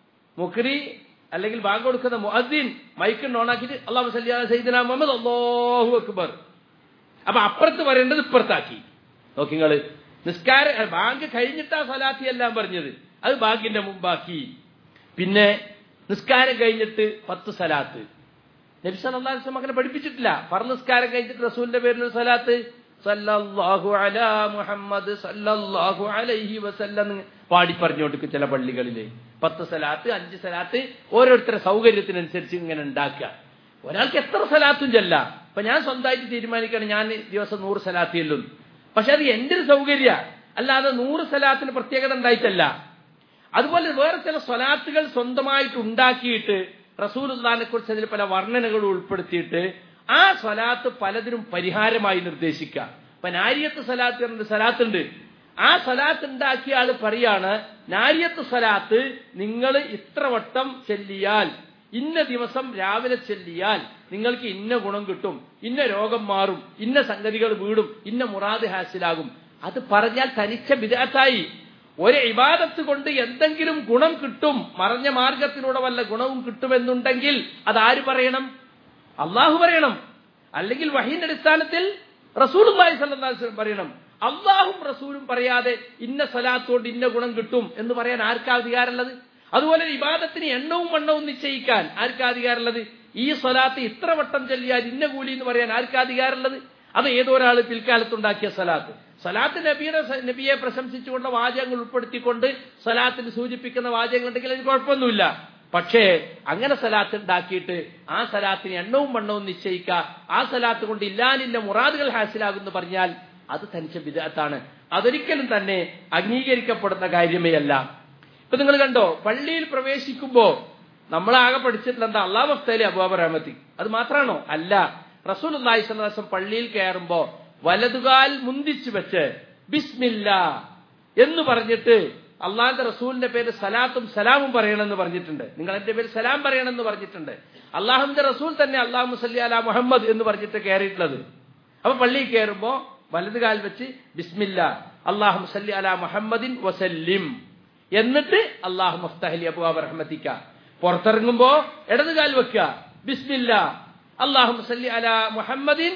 മുഖരി അല്ലെങ്കിൽ ബാങ്ക് കൊടുക്കുന്ന മുഅദ്ദീൻ മൈക്ക് ഓണാക്കിയിട്ട് അള്ളാഹു സയ്യിദന മുഹമ്മദ് അല്ലാഹു അക്ബർ അപ്പൊ അപ്പുറത്ത് പറയേണ്ടത് ഇപ്പുറത്താക്കി നോക്കി നിങ്ങള് നിസ്കാര ബാങ്ക് കഴിഞ്ഞിട്ടാ സ്വലാത്തി എല്ലാം പറഞ്ഞത് അത് ബാങ്കിന്റെ മുമ്പാക്കി പിന്നെ നിസ്കാരം കഴിഞ്ഞിട്ട് പത്ത് സലാത്ത് നബി സല്ലല്ലാഹു അലൈഹി വസല്ലം അങ്ങനെ പഠിപ്പിച്ചിട്ടില്ല ഫർ നിസ്കാരം കഴിഞ്ഞിട്ട് റസൂലിന്റെ പേരിൽ ഒരു സലാത്ത് സല്ലല്ലാഹു അലാ മുഹമ്മദ് സല്ലല്ലാഹു അലൈഹി വസല്ലം പാടി പറഞ്ഞുകൊടുക്കും ചില പള്ളികളില് പത്ത് സലാത്ത് അഞ്ച് സലാത്ത് ഓരോരുത്തരുടെ സൗകര്യത്തിനനുസരിച്ച് ഇങ്ങനെ ഉണ്ടാക്കുക ഒരാൾക്ക് എത്ര സലാത്തും ചെല്ല ഇപ്പൊ ഞാൻ സ്വന്തമായിട്ട് തീരുമാനിക്കുകയാണ് ഞാൻ ദിവസം നൂറ് സലാത്ത് ചെല്ലും പക്ഷെ അത് എന്റെ ഒരു സൗകര്യ അല്ലാതെ നൂറ് സലാത്തിന് പ്രത്യേകത ഉണ്ടായിട്ടല്ല അതുപോലെ വേറെ ചില സ്വലാത്തുകൾ സ്വന്തമായിട്ട് ഉണ്ടാക്കിയിട്ട് റസൂൽ കുറിച്ച് അതിൽ പല വർണ്ണനകൾ ഉൾപ്പെടുത്തിയിട്ട് ആ സ്വലാത്ത് പലതിനും പരിഹാരമായി നിർദ്ദേശിക്കുക ഇപ്പൊ നാരിയത്ത് സ്വലാത്ത് എന്നൊരു സ്വലാത്തുണ്ട് ആ സ്വലാത്ത് ഉണ്ടാക്കിയ ആള് പറയാണ് നാരിയത്ത് സ്വലാത്ത് നിങ്ങൾ ഇത്ര വട്ടം ചെല്ലിയാൽ ഇന്ന ദിവസം രാവിലെ ചെല്ലിയാൽ നിങ്ങൾക്ക് ഇന്ന ഗുണം കിട്ടും ഇന്ന രോഗം മാറും ഇന്ന സംഗതികൾ വീടും ഇന്ന മുറാദ് ഹാസിലാകും അത് പറഞ്ഞാൽ തനിച്ച വിദാത്തായി ഒരു ഇബാദത്ത് കൊണ്ട് എന്തെങ്കിലും ഗുണം കിട്ടും മറഞ്ഞ മാർഗത്തിലൂടെ വല്ല ഗുണവും കിട്ടുമെന്നുണ്ടെങ്കിൽ അത് ആര് പറയണം അള്ളാഹു പറയണം അല്ലെങ്കിൽ വഹീന്റെ അടിസ്ഥാനത്തിൽ റസൂൽ സല്ലാസ്ലം പറയണം അള്ളാഹും റസൂലും പറയാതെ ഇന്ന സലാത്തോണ്ട് ഇന്ന ഗുണം കിട്ടും എന്ന് പറയാൻ ആർക്കാ അധികാരമുള്ളത് അതുപോലെ ഇബാദത്തിന് എണ്ണവും വണ്ണവും നിശ്ചയിക്കാൻ ആർക്കാ അധികാരമുള്ളത് ഈ സ്വലാത്ത് ഇത്ര വട്ടം ചെല്ലിയാൽ ഇന്ന കൂലി എന്ന് പറയാൻ ആർക്കാ അധികാരമുള്ളത് അത് ഏതൊരാൾ പിൽക്കാലത്തുണ്ടാക്കിയ സലാത്ത് സലാത്ത് നബിയുടെ നബിയെ പ്രശംസിച്ചുകൊണ്ട് വാചകങ്ങൾ ഉൾപ്പെടുത്തിക്കൊണ്ട് സലാത്തിന് സൂചിപ്പിക്കുന്ന വാചകങ്ങൾ ഉണ്ടെങ്കിൽ അതിന് കുഴപ്പമൊന്നുമില്ല പക്ഷേ അങ്ങനെ സലാത്ത് ഉണ്ടാക്കിയിട്ട് ആ സലാത്തിന് എണ്ണവും വണ്ണവും നിശ്ചയിക്കുക ആ സലാത്ത് കൊണ്ട് ഇല്ലാനില്ല മുറാദുകൾ ഹാസിലാകുമെന്ന് പറഞ്ഞാൽ അത് തനിച്ച വിദഗ്ധാണ് അതൊരിക്കലും തന്നെ അംഗീകരിക്കപ്പെടുന്ന കാര്യമേ അല്ല ഇപ്പൊ നിങ്ങൾ കണ്ടോ പള്ളിയിൽ പ്രവേശിക്കുമ്പോ നമ്മളാകെ പഠിച്ചിട്ടുള്ള എന്താ അള്ളാഹ് മഫ്തലി അബുബാബ് റഹമത്തി അത് മാത്രമാണോ അല്ല റസൂൽ അള്ളാഹി സ്വലാസം പള്ളിയിൽ കയറുമ്പോ വലതുകാൽ മുന്തിച്ചു വെച്ച് ബിസ്മില്ല എന്ന് പറഞ്ഞിട്ട് അള്ളാഹിന്റെ റസൂലിന്റെ പേര് സലാത്തും സലാമും പറയണമെന്ന് പറഞ്ഞിട്ടുണ്ട് നിങ്ങൾ എന്റെ പേര് സലാം പറയണമെന്ന് പറഞ്ഞിട്ടുണ്ട് അള്ളാഹുവിന്റെ റസൂൽ തന്നെ അള്ളാഹു മുസല്ലി അല മുഹമ്മദ് എന്ന് പറഞ്ഞിട്ട് കയറിയിട്ടുള്ളത് അപ്പൊ പള്ളിയിൽ കയറുമ്പോ വലതുകാൽ വെച്ച് ബിസ്മില്ല അള്ളാഹു മുസല്ലി അല മുഹമ്മദിൻ വസല്ലിം എന്നിട്ട് അള്ളാഹു മുഫ്തഹലി അബുവാബ് റഹ്മത്തിക്ക പുറത്തിറങ്ങുമ്പോ ഇടതുകാൽ വെക്കുക ബിസ്മില്ല അള്ളാഹു മുസല്ലി അല മുഹമ്മദിൻ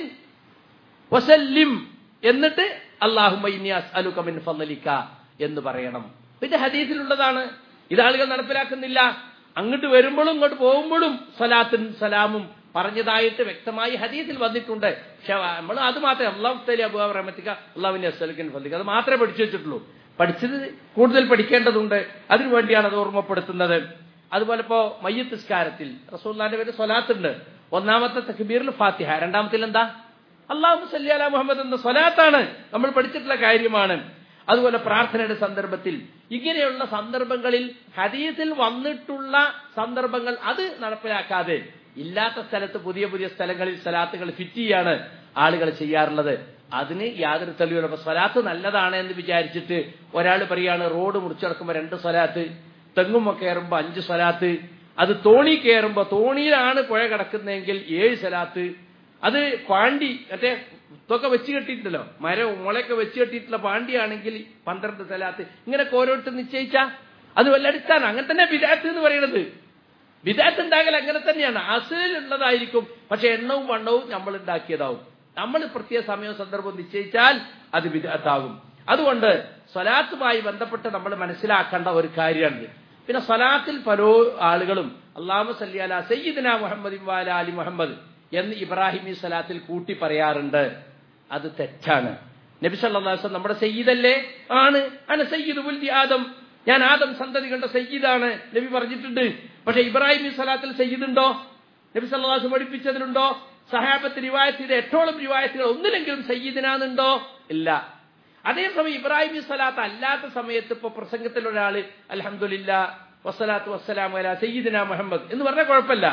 വസല്ലിം എന്നിട്ട് അള്ളാഹുമിൻ ഫലിക്ക എന്ന് പറയണം പിന്നെ ഹദീസിലുള്ളതാണ് ഇതാളുകൾ നടപ്പിലാക്കുന്നില്ല അങ്ങോട്ട് വരുമ്പോഴും ഇങ്ങോട്ട് പോകുമ്പോഴും സലാത്തും സലാമും പറഞ്ഞതായിട്ട് വ്യക്തമായി ഹദീസിൽ വന്നിട്ടുണ്ട് പക്ഷെ നമ്മൾ അത് മാത്രമേ അള്ളാഹു തലി അബു റഹമത്തിക്ക അള്ളാഹുവിന്റെ അസ്സലിക്കൻ ഫലിക്ക അത് മാത്രമേ പഠിച്ചു വെച്ചിട്ടുള്ളൂ പഠിച്ചത് കൂടുതൽ പഠിക്കേണ്ടതുണ്ട് അതിനുവേണ്ടിയാണ് അത് ഓർമ്മപ്പെടുത്തുന്നത് അതുപോലെ ഇപ്പോ മയ്യത്ത് സ്കാരത്തിൽ റസൂല്ലാന്റെ പേര് സ്വലാത്തുണ്ട് ഒന്നാമത്തെ തക്ബീറിൽ ഫാത്തിഹ രണ്ടാമത്തിൽ എന്താ അള്ളാഹു സല്ലി അല മുഹമ്മദ് എന്ന സ്വലാത്താണ് നമ്മൾ പഠിച്ചിട്ടുള്ള കാര്യമാണ് അതുപോലെ പ്രാർത്ഥനയുടെ സന്ദർഭത്തിൽ ഇങ്ങനെയുള്ള സന്ദർഭങ്ങളിൽ ഹദീസിൽ വന്നിട്ടുള്ള സന്ദർഭങ്ങൾ അത് നടപ്പിലാക്കാതെ ഇല്ലാത്ത സ്ഥലത്ത് പുതിയ പുതിയ സ്ഥലങ്ങളിൽ സ്വലാത്തുകൾ ഫിറ്റ് ചെയ്യാണ് ആളുകൾ ചെയ്യാറുള്ളത് അതിന് യാതൊരു തെളിവില്ല അപ്പൊ സ്വലാത്ത് നല്ലതാണ് എന്ന് വിചാരിച്ചിട്ട് ഒരാൾ പറയാണ് റോഡ് മുറിച്ചടക്കുമ്പോൾ രണ്ട് സ്വലാത്ത് തെങ്ങുമൊ കയറുമ്പോ അഞ്ച് സ്വലാത്ത് അത് തോണി കയറുമ്പോ തോണിയിലാണ് പുഴ കിടക്കുന്നതെങ്കിൽ ഏഴ് സ്വലാത്ത് അത് പാണ്ടി മറ്റേ ഇതൊക്കെ വെച്ച് കെട്ടിയിട്ടുണ്ടല്ലോ മരം മുളയൊക്കെ വെച്ച് കെട്ടിയിട്ടുള്ള പാണ്ടിയാണെങ്കിൽ പന്ത്രണ്ട് സ്ഥലത്ത് ഇങ്ങനെയൊക്കെ ഓരോരുത്തർ നിശ്ചയിച്ച അത് വല്ലടിച്ചാണ് അങ്ങനെ തന്നെ വിദാത്ത് എന്ന് പറയുന്നത് വിദാത്ത് ഉണ്ടാകൽ അങ്ങനെ തന്നെയാണ് അസലിലുള്ളതായിരിക്കും പക്ഷെ എണ്ണവും വണ്ണവും നമ്മൾ ഉണ്ടാക്കിയതാവും നമ്മൾ പ്രത്യേക സമയവും സന്ദർഭവും നിശ്ചയിച്ചാൽ അത് വിദാത്താകും അതുകൊണ്ട് സ്വലാത്തുമായി ബന്ധപ്പെട്ട് നമ്മൾ മനസ്സിലാക്കേണ്ട ഒരു കാര്യമാണ് പിന്നെ സ്വലാത്തിൽ പല ആളുകളും അള്ളാഹു സല്ലി അല സയ്യിദിന മുഹമ്മദ് വാല അലി മുഹമ്മദ് എന്ന് ഇബ്രാഹിമി സ്വലാത്തിൽ കൂട്ടി പറയാറുണ്ട് അത് തെറ്റാണ് നബി സല്ലാസ് നമ്മുടെ സയ്യിദല്ലേ ആണ് അന സയ്യിദ് ഉൽദി ആദം ഞാൻ ആദം സന്തതികളുടെ സയ്യിദാണ് നബി പറഞ്ഞിട്ടുണ്ട് പക്ഷെ ഇബ്രാഹിമി സ്വലാത്തിൽ സയ്യിദുണ്ടോ നബി സല്ലാസ് പഠിപ്പിച്ചതിലുണ്ടോ സഹാബത്ത് റിവായത്ത് ചെയ്ത എട്ടോളം റിവായത്തുകൾ ഒന്നിലെങ്കിലും സയ്യിദിനാന്നുണ്ടോ ഇല്ല അതേസമയം ഇബ്രാഹിമി സ്വലാത്ത് അല്ലാത്ത സമയത്ത് ഇപ്പൊ പ്രസംഗത്തിൽ ഒരാള് അലഹമുല്ല വസ്സലാത്തു വസ്സലാം അല സയ്യിദിന മുഹമ്മദ് എന്ന് പറഞ്ഞാൽ കുഴപ്പമില്ല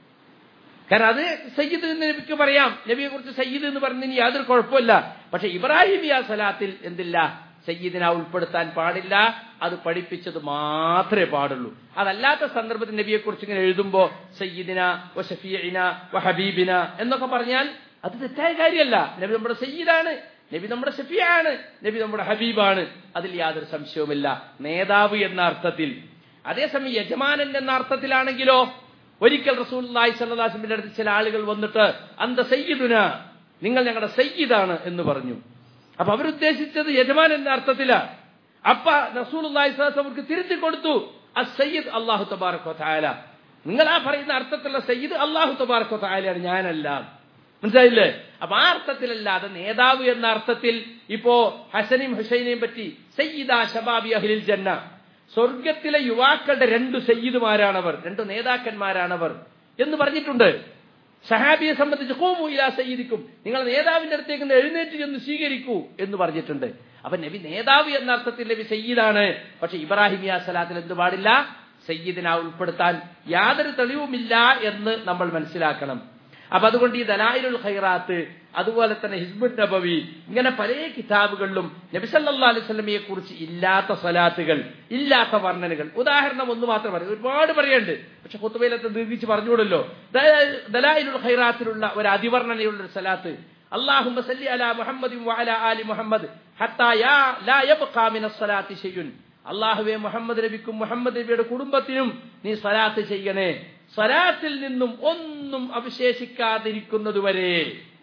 കാരണം അത് സയ്യിദ് എന്ന് നബിക്ക് പറയാം നബിയെ കുറിച്ച് സയ്യിദ് എന്ന് പറഞ്ഞതിന് യാതൊരു കുഴപ്പമില്ല പക്ഷെ ഇബ്രാഹിമിയ സലാത്തിൽ എന്തില്ല സയ്യിദിന ഉൾപ്പെടുത്താൻ പാടില്ല അത് പഠിപ്പിച്ചത് മാത്രമേ പാടുള്ളൂ അതല്ലാത്ത സന്ദർഭത്തിൽ നബിയെ കുറിച്ച് ഇങ്ങനെ എഴുതുമ്പോ സയ്യിദിന വ ഷഫീന വ ഹബീബിന എന്നൊക്കെ പറഞ്ഞാൽ അത് തെറ്റായ കാര്യമല്ല നബി നമ്മുടെ സയ്യിദാണ് നബി നമ്മുടെ ഷഫിയാണ് നബി നമ്മുടെ ഹബീബാണ് അതിൽ യാതൊരു സംശയവുമില്ല നേതാവ് എന്ന അർത്ഥത്തിൽ അതേസമയം യജമാനൻ എന്ന അർത്ഥത്തിലാണെങ്കിലോ ഒരിക്കൽ റസൂൽ സല്ലാസിന്റെ അടുത്ത് ചില ആളുകൾ വന്നിട്ട് അന്ത സയ്യിദുന നിങ്ങൾ ഞങ്ങളുടെ സയ്യിദാണ് എന്ന് പറഞ്ഞു അപ്പൊ അവരുദ്ദേശിച്ചത് യജമാൻ എന്ന അർത്ഥത്തിലാ അപ്പ റസൂൽ അവർക്ക് തിരുത്തി കൊടുത്തു ആ സയ്യിദ് അള്ളാഹു തബാറക്കോ തായാല നിങ്ങൾ ആ പറയുന്ന അർത്ഥത്തിലുള്ള സയ്യിദ് അള്ളാഹു തബാറക്കോ തായാലാണ് ഞാനല്ല മനസ്സിലായില്ലേ അപ്പൊ ആ അർത്ഥത്തിലല്ലാതെ നേതാവ് എന്ന അർത്ഥത്തിൽ ഇപ്പോ ഹസനെയും ഹുസൈനെയും പറ്റി സയ്യിദ ഷബാബി അഹ്ലിൽ ജന്ന സ്വർഗത്തിലെ യുവാക്കളുടെ രണ്ട് സയ്യിദുമാരാണവർ രണ്ട് നേതാക്കന്മാരാണവർ എന്ന് പറഞ്ഞിട്ടുണ്ട് സഹാബിയെ സംബന്ധിച്ച് കോമു ഇലാ സയ്യിദിക്കും നിങ്ങൾ നേതാവിന്റെ അടുത്തേക്ക് എഴുന്നേറ്റ് ചെന്ന് സ്വീകരിക്കൂ എന്ന് പറഞ്ഞിട്ടുണ്ട് അപ്പൊ നബി നേതാവ് എന്ന അർത്ഥത്തിൽ നബി സയ്യിദാണ് പക്ഷെ ഇബ്രാഹിമിയ സലാത്തിൽ എന്ത് പാടില്ല സയ്യിദിന ഉൾപ്പെടുത്താൻ യാതൊരു തെളിവുമില്ല എന്ന് നമ്മൾ മനസ്സിലാക്കണം അപ്പൊ അതുകൊണ്ട് ഈ ദലായിലുൽ ഖൈറാത്ത് അതുപോലെ തന്നെ ഹിസ്ബുൽ നബവി ഇങ്ങനെ പല കിതാബുകളിലും നബിസല്ലാ അലൈഹി സ്വലമിയെ കുറിച്ച് ഇല്ലാത്ത സ്വലാത്തുകൾ ഇല്ലാത്ത വർണ്ണനകൾ ഉദാഹരണം ഒന്ന് മാത്രം പറയും ഒരുപാട് പറയുന്നുണ്ട് പക്ഷെ കുത്തുബയിലത്തെ ദീർഘിച്ച് പറഞ്ഞുകൂടല്ലോ ദലായിലുൽ ഖൈറാത്തിലുള്ള ഒരു അതിവർണ്ണനയുള്ള ഒരു സ്വലാത്ത് اللهم صل على محمد وعلى آل محمد حتى يا لا يبقى من الصلاة شيء അള്ളാഹുവെ മുഹമ്മദ് നബിക്കും മുഹമ്മദ് നബിയുടെ കുടുംബത്തിനും നീ സ്വലാത്ത് ചെയ്യണേ സ്വലാത്തിൽ നിന്നും ഒന്നും അവശേഷിക്കാതിരിക്കുന്നതുവരെ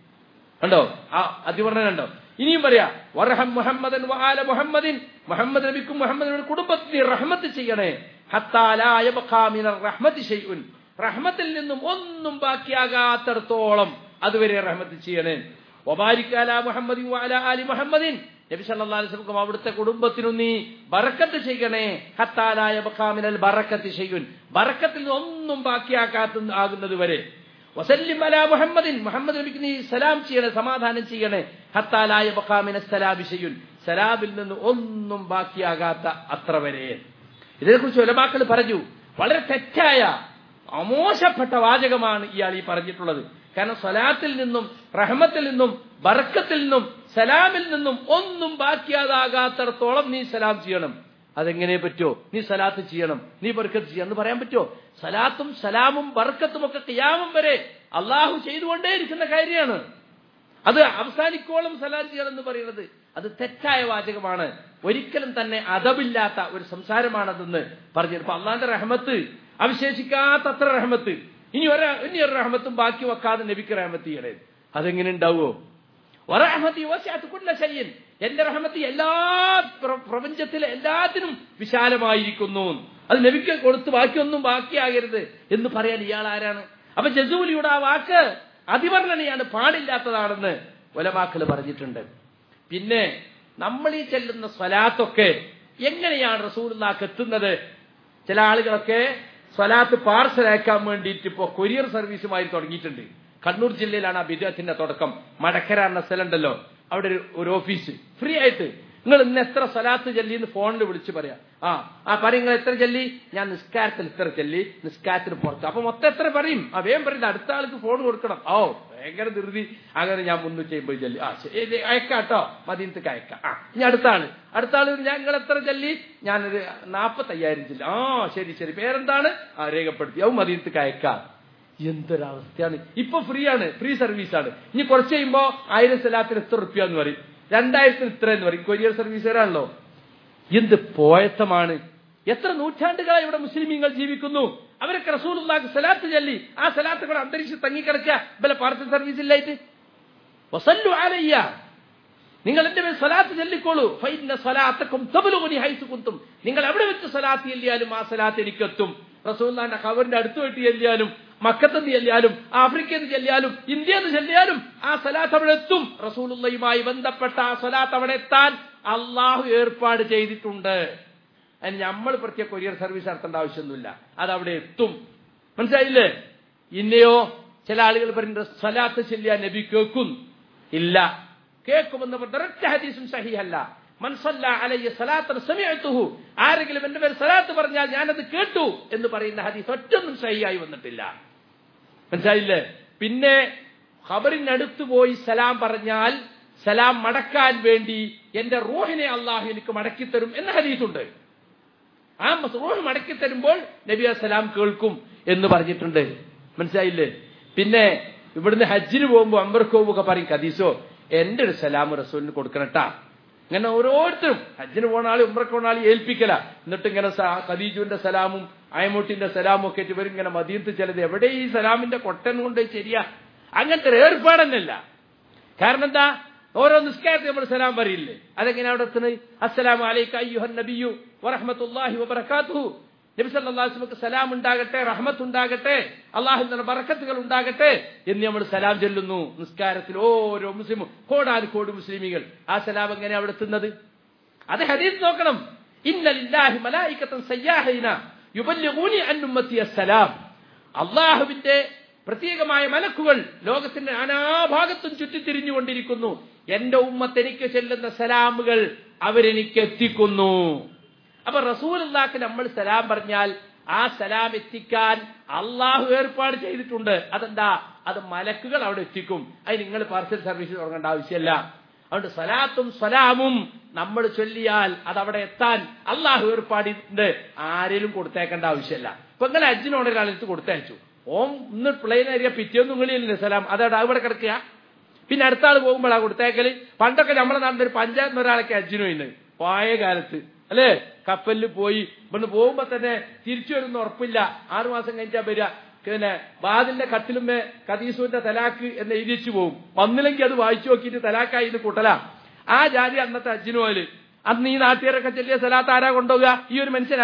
കണ്ടോ ആ അതിവർണ്ണന കണ്ടോ ഇനിയും പറയാ വറഹം മുഹമ്മദൻ വാല മുഹമ്മദിൻ മുഹമ്മദ് നബിക്കും മുഹമ്മദ് നബിയുടെ കുടുംബത്തിന് റഹ്മത്ത് ചെയ്യണേ ഹത്താലായ റഹ്മത്ത് ചെയ്യും റഹ്മത്തിൽ നിന്നും ഒന്നും ബാക്കിയാകാത്തടത്തോളം അതുവരെ റഹ്മത്ത് ചെയ്യണേ ഒബാരിക്കാല മുഹമ്മദ് വാല ആലി മുഹമ്മദിൻ നബി സല്ലല്ലാഹു അലൈഹി വസല്ലം അവിടുത്തെ കുടുംബത്തിനും നീ ബറക്കത്ത് ചെയ്യണേ ഹത്താലായ ബഖാമിനൽ ബറക്കത്ത് ചെയ്യും ബറക്കത്തിൽ ഒന്നും ബാക്കിയാക്കാത്ത ആകുന്നത് വരെ വസല്ലിം അലാ മുഹമ്മദിൻ മുഹമ്മദ് നബിക്ക് നീ സലാം ചെയ്യണേ സമാധാനം ചെയ്യണേ ഹത്താലായ ബഖാമിന സലാബി ചെയ്യും സലാബിൽ നിന്ന് ഒന്നും ബാക്കിയാകാത്ത അത്ര വരെ ഇതിനെക്കുറിച്ച് ഒലമാക്കൾ പറഞ്ഞു വളരെ തെറ്റായ അമോശപ്പെട്ട വാചകമാണ് ഇയാൾ ഈ പറഞ്ഞിട്ടുള്ളത് കാരണം സലാത്തിൽ നിന്നും റഹ്മത്തിൽ നിന്നും ബർക്കത്തിൽ നിന്നും സലാമിൽ നിന്നും ഒന്നും ബാക്കിയാതാകാത്തടത്തോളം നീ സലാം ചെയ്യണം അതെങ്ങനെ പറ്റുമോ നീ സലാത്ത് ചെയ്യണം നീ ബർക്കത്ത് ചെയ്യണം എന്ന് പറയാൻ പറ്റുമോ സലാത്തും സലാമും ബർക്കത്തും ഒക്കെ കിയാമും വരെ അള്ളാഹു ചെയ്തുകൊണ്ടേയിരിക്കുന്ന കാര്യമാണ് അത് അവസാനിക്കോളം സലാം ചെയ്യണം എന്ന് പറയുന്നത് അത് തെറ്റായ വാചകമാണ് ഒരിക്കലും തന്നെ അതവില്ലാത്ത ഒരു സംസാരമാണതെന്ന് പറഞ്ഞു അപ്പൊ അള്ളാന്റെ റഹ്മത്ത് അവശേഷിക്കാത്തത്ര റഹ്മത്ത് ഇനി ഒരു ഇനി ഒരു റഹ്മത്തും ബാക്കി വെക്കാതെ നബിക്ക് റഹ്മത്ത് ചെയ്യണേ അതെങ്ങനെ ഉണ്ടാവുമോ ഒറഹമത്തി ഓശാത്തുക്കുള്ള ശയ്യൻ എന്റെ റഹമത്ത് എല്ലാ പ്രപഞ്ചത്തിലെ എല്ലാത്തിനും വിശാലമായിരിക്കുന്നു അത് നബിക്ക് കൊടുത്ത് ബാക്കിയൊന്നും ബാക്കിയാകരുത് എന്ന് പറയാൻ ഇയാൾ ആരാണ് അപ്പൊ ജസൂലിയുടെ ആ വാക്ക് അതിവർണ്ണനയാണ് പാടില്ലാത്തതാണെന്ന് ഒലവാക്കൾ പറഞ്ഞിട്ടുണ്ട് പിന്നെ നമ്മൾ ഈ ചെല്ലുന്ന സ്വലാത്തൊക്കെ എങ്ങനെയാണ് റസൂലിനാക്ക് എത്തുന്നത് ചില ആളുകളൊക്കെ സ്വലാത്ത് പാർസൽ അയക്കാൻ വേണ്ടിയിട്ട് ഇപ്പോ കൊറിയർ സർവീസുമായി തുടങ്ങിയിട്ടുണ്ട് കണ്ണൂർ ജില്ലയിലാണ് ആ ബിദത്തിന്റെ തുടക്കം മടക്കര എന്ന സ്ഥലം ഉണ്ടല്ലോ അവിടെ ഒരു- ഒരു ഓഫീസ് ഫ്രീ ആയിട്ട് നിങ്ങൾ ഇന്ന് എത്ര സ്വലാത്ത് ചൊല്ലി എന്ന് ഫോണിൽ വിളിച്ച് പറയാം ആ ആ പറയും നിങ്ങൾ എത്ര ചൊല്ലി ഞാൻ നിസ്കാരത്തിൽ ഇത്ര ചൊല്ലി നിസ്കാരത്തിന് പുറത്ത് അപ്പൊ മൊത്തം എത്ര പറയും ആ വേഗം പറയും അടുത്ത ആൾക്ക് ഫോൺ കൊടുക്കണം ഓ ഭയങ്കര ധൃതി അങ്ങനെ ഞാൻ മുന്നൂറ്റി അമ്പത് ചൊല്ലി ആ ശരി അയക്കാട്ടോ മദീനത്തേക്ക് അയക്കാം ആ ഇനി അടുത്ത ആള് അടുത്ത ആള് ഞാൻ നിങ്ങൾ എത്ര ചൊല്ലി ഞാനൊരു നാപ്പത്തയ്യായിരം ചൊല്ലി ആ ശരി ശരി പേരെന്താണ് ആ രേഖപ്പെടുത്തി അത് മദീനത്തേക്ക് അയക്കാം എന്തൊരവസ്ഥയാണ് ഇപ്പൊ ഫ്രീ ആണ് ഫ്രീ സർവീസ് ആണ് ഇനി കുറച്ച് കഴിയുമ്പോ ആയിരം സ്ഥലത്തിന് എത്ര റുപ്യ എന്ന് പറയും രണ്ടായിരത്തിന് ഇത്ര എന്ന് പറയും കൊരിയർ സർവീസുകാരാണല്ലോ എന്ത് പോയത്തമാണ് എത്ര നൂറ്റാണ്ടുകളായി ഇവിടെ മുസ്ലിമീങ്ങൾ ജീവിക്കുന്നു അവരൊക്കെ റസൂലുള്ളാഹി സലാത്ത് ചൊല്ലി ആ സലാത്ത് കൂടെ അന്തരീക്ഷം തങ്ങിക്കിടക്കുക ഇവരെ പാർസൽ സർവീസ് ഇല്ലായിട്ട് വസല്ലു അലയ്യ നിങ്ങൾ എന്റെ മേൽ സലാത്ത് ചൊല്ലിക്കോളൂ ഫൈന സലാത്തക്കും തബലുഗുനി ഹൈസു കുന്തും നിങ്ങൾ എവിടെ വെച്ച് സലാത്ത് ചെല്ലിയാലും ആ സലാത്ത് എനിക്കെത്തും റസൂല്ലാന്റെ ഖബറിന്റെ അടുത്ത് വെട്ടി ചെല്ലിയാലും മക്കത്തുനിന്ന് ചെല്ലിയാലും ആഫ്രിക്കയിൽ നിന്ന് ചെല്ലിയാലും ഇന്ത്യയിൽ നിന്ന് ചെല്ലിയാലും ആ സലാത്ത് അവിടെ എത്തും റസൂലുള്ളയുമായി ബന്ധപ്പെട്ട ആ സലാത്ത് അവിടെ എത്താൻ അള്ളാഹു ഏർപ്പാട് ചെയ്തിട്ടുണ്ട് അതിന് നമ്മൾ പ്രത്യേക കൊറിയർ സർവീസ് നടത്തേണ്ട ആവശ്യമൊന്നുമില്ല അത് അവിടെ എത്തും മനസ്സിലായില്ലേ ഇന്നയോ ചില ആളുകൾ പറയുന്നത് സലാത്ത് ചെല്ലിയ നബി കേൾക്കും ഇല്ല കേൾക്കുമെന്ന് ഒരൊറ്റ ഹദീസും സഹിഹല്ല മൻസല്ല അലയ്യ സലാത്തൻ സമയത്തുഹു ആരെങ്കിലും എന്റെ പേര് സലാത്ത് പറഞ്ഞാൽ ഞാനത് കേട്ടു എന്ന് പറയുന്ന ഹദീസ് ഒറ്റൊന്നും സഹിയായി വന്നിട്ടില്ല മനസ്സിലായില്ലേ പിന്നെ ഖബറിനടുത്ത് പോയി സലാം പറഞ്ഞാൽ സലാം മടക്കാൻ വേണ്ടി എന്റെ റൂഹിനെ അള്ളാഹു എനിക്ക് മടക്കിത്തരും എന്ന ഹദീസുണ്ട് ആ റൂഹ് മടക്കി തരുമ്പോൾ നബി അസ്സലാം കേൾക്കും എന്ന് പറഞ്ഞിട്ടുണ്ട് മനസ്സിലായില്ലേ പിന്നെ ഇവിടുന്ന് ഹജ്ജിന് പോകുമ്പോ അമ്പർക്കോവൊക്കെ പറയും കദീസോ എന്റെ ഒരു സലാം റസൂലിന് കൊടുക്കണട്ടാ ഇങ്ങനെ ഓരോരുത്തരും ഹജ്ജിന് പോണ ആള് ഉമ്രക്ക് പോണ ആള് ഏൽപ്പിക്കല എന്നിട്ട് ഇങ്ങനെ സ- ഖദീജുവിന്റെ സലാമും അയമൂട്ടിന്റെ സലാമും ഒക്കെ ആയിട്ട് ഇവരും ഇങ്ങനെ മദീനത്ത് ചിലത് എവിടെ ഈ സലാമിന്റെ കൊട്ടൻ കൊണ്ട് ശരിയാ അങ്ങനത്തെ ഒരു ഏർപ്പാടന്നല്ല കാരണം എന്താ ഓരോ നിസ്കാരത്തിൽ നമ്മൾ സലാം പറയില്ലേ അതെങ്ങനെ അവിടെ എത്തുന്നത് അസ്സലാമു അലൈക അയ്യുഹൻ നബിയു വറഹ്മത്തുള്ളാഹി വബറകാതുഹു നബി സല്ലല്ലാഹു അലൈഹി വസല്ലമക്ക് സലാം ഉണ്ടാകട്ടെ റഹ്മത്ത് ഉണ്ടാകട്ടെ അള്ളാഹുവിന്റെ ബറക്കത്തുകൾ ഉണ്ടാകട്ടെ എന്ന് നമ്മൾ സലാം ചൊല്ലുന്നു നിസ്കാരത്തിൽ ഓരോ മുസ്ലിമും കോടാനുകോടി മുസ്ലിമികൾ ആ സലാം എങ്ങനെ അവിടെ എത്തുന്നത് അത് ഹദീസ് നോക്കണം ഇന്നലില്ലാഹി മലായിക്കത്തൻ സയ്യാഹീന യുബല്ലിഗൂനി അൻ ഉമ്മത്തി അസ്സലാം അള്ളാഹുവിന്റെ പ്രത്യേകമായ മലക്കുകൾ ലോകത്തിന്റെ നാനാഭാഗത്തും ചുറ്റിത്തിരിഞ്ഞുകൊണ്ടിരിക്കുന്നു എന്റെ ഉമ്മത്ത് എനിക്ക് ചെല്ലുന്ന സലാമുകൾ അവരെനിക്ക് എത്തിക്കുന്നു അപ്പൊ റസൂലുള്ളാക്ക് നമ്മൾ സലാം പറഞ്ഞാൽ ആ സലാം എത്തിക്കാൻ അള്ളാഹു ഏർപ്പാട് ചെയ്തിട്ടുണ്ട് അതെന്താ അത് മലക്കുകൾ അവിടെ എത്തിക്കും അത് നിങ്ങൾ പാർസൽ സർവീസ് തുടങ്ങേണ്ട ആവശ്യമില്ല അതുകൊണ്ട് സലാത്തും സലാമും നമ്മൾ ചൊല്ലിയാൽ അത് അവിടെ എത്താൻ അള്ളാഹു ഏർപ്പാടിണ്ട് ആരെങ്കിലും കൊടുത്തേക്കേണ്ട ആവശ്യമില്ല ഇപ്പൊ ഇങ്ങനെ അജ്ജിനോട് ഒരാളെടുത്ത് കൊടുത്തയച്ചു ഓം ഇന്ന് പ്ലെയിൻ ഏരിയ പിറ്റേന്നും നിങ്ങളില്ലേ സലാം അതവിടെ അവിടെ കിടക്കുക പിന്നെ അടുത്ത ആൾ പോകുമ്പോഴാ കൊടുത്തേക്കല് പണ്ടൊക്കെ നമ്മളെ നാട്ടിൽ ഒരു പഞ്ചായത്തിന് ഒരാളൊക്കെ അജ്ജിനു ഇന്ന് പഴയ കാലത്ത് അല്ലേ കപ്പലിൽ പോയി ഇവിടുന്ന് പോകുമ്പോ തന്നെ തിരിച്ചു വരുന്ന ഉറപ്പില്ല ആറുമാസം കഴിഞ്ഞാ വരിക പിന്നെ ബാദിന്റെ കത്തിലുമേ കദീസുവിന്റെ തലാക്ക് എന്ന് എഴുതിച്ചു പോകും വന്നില്ലെങ്കിൽ അത് വായിച്ചു നോക്കിയിട്ട് തലാക്കായി ഇത് കൂട്ടല ആ ജാതി അന്നത്തെ അജ്ജിനോല് അന്ന് ഈ നാട്ടുകാരൊക്കെ ചെല്ലിയ സ്ഥലത്ത് ആരാ കൊണ്ടുപോകുക ഈ ഒരു മനുഷ്യനാ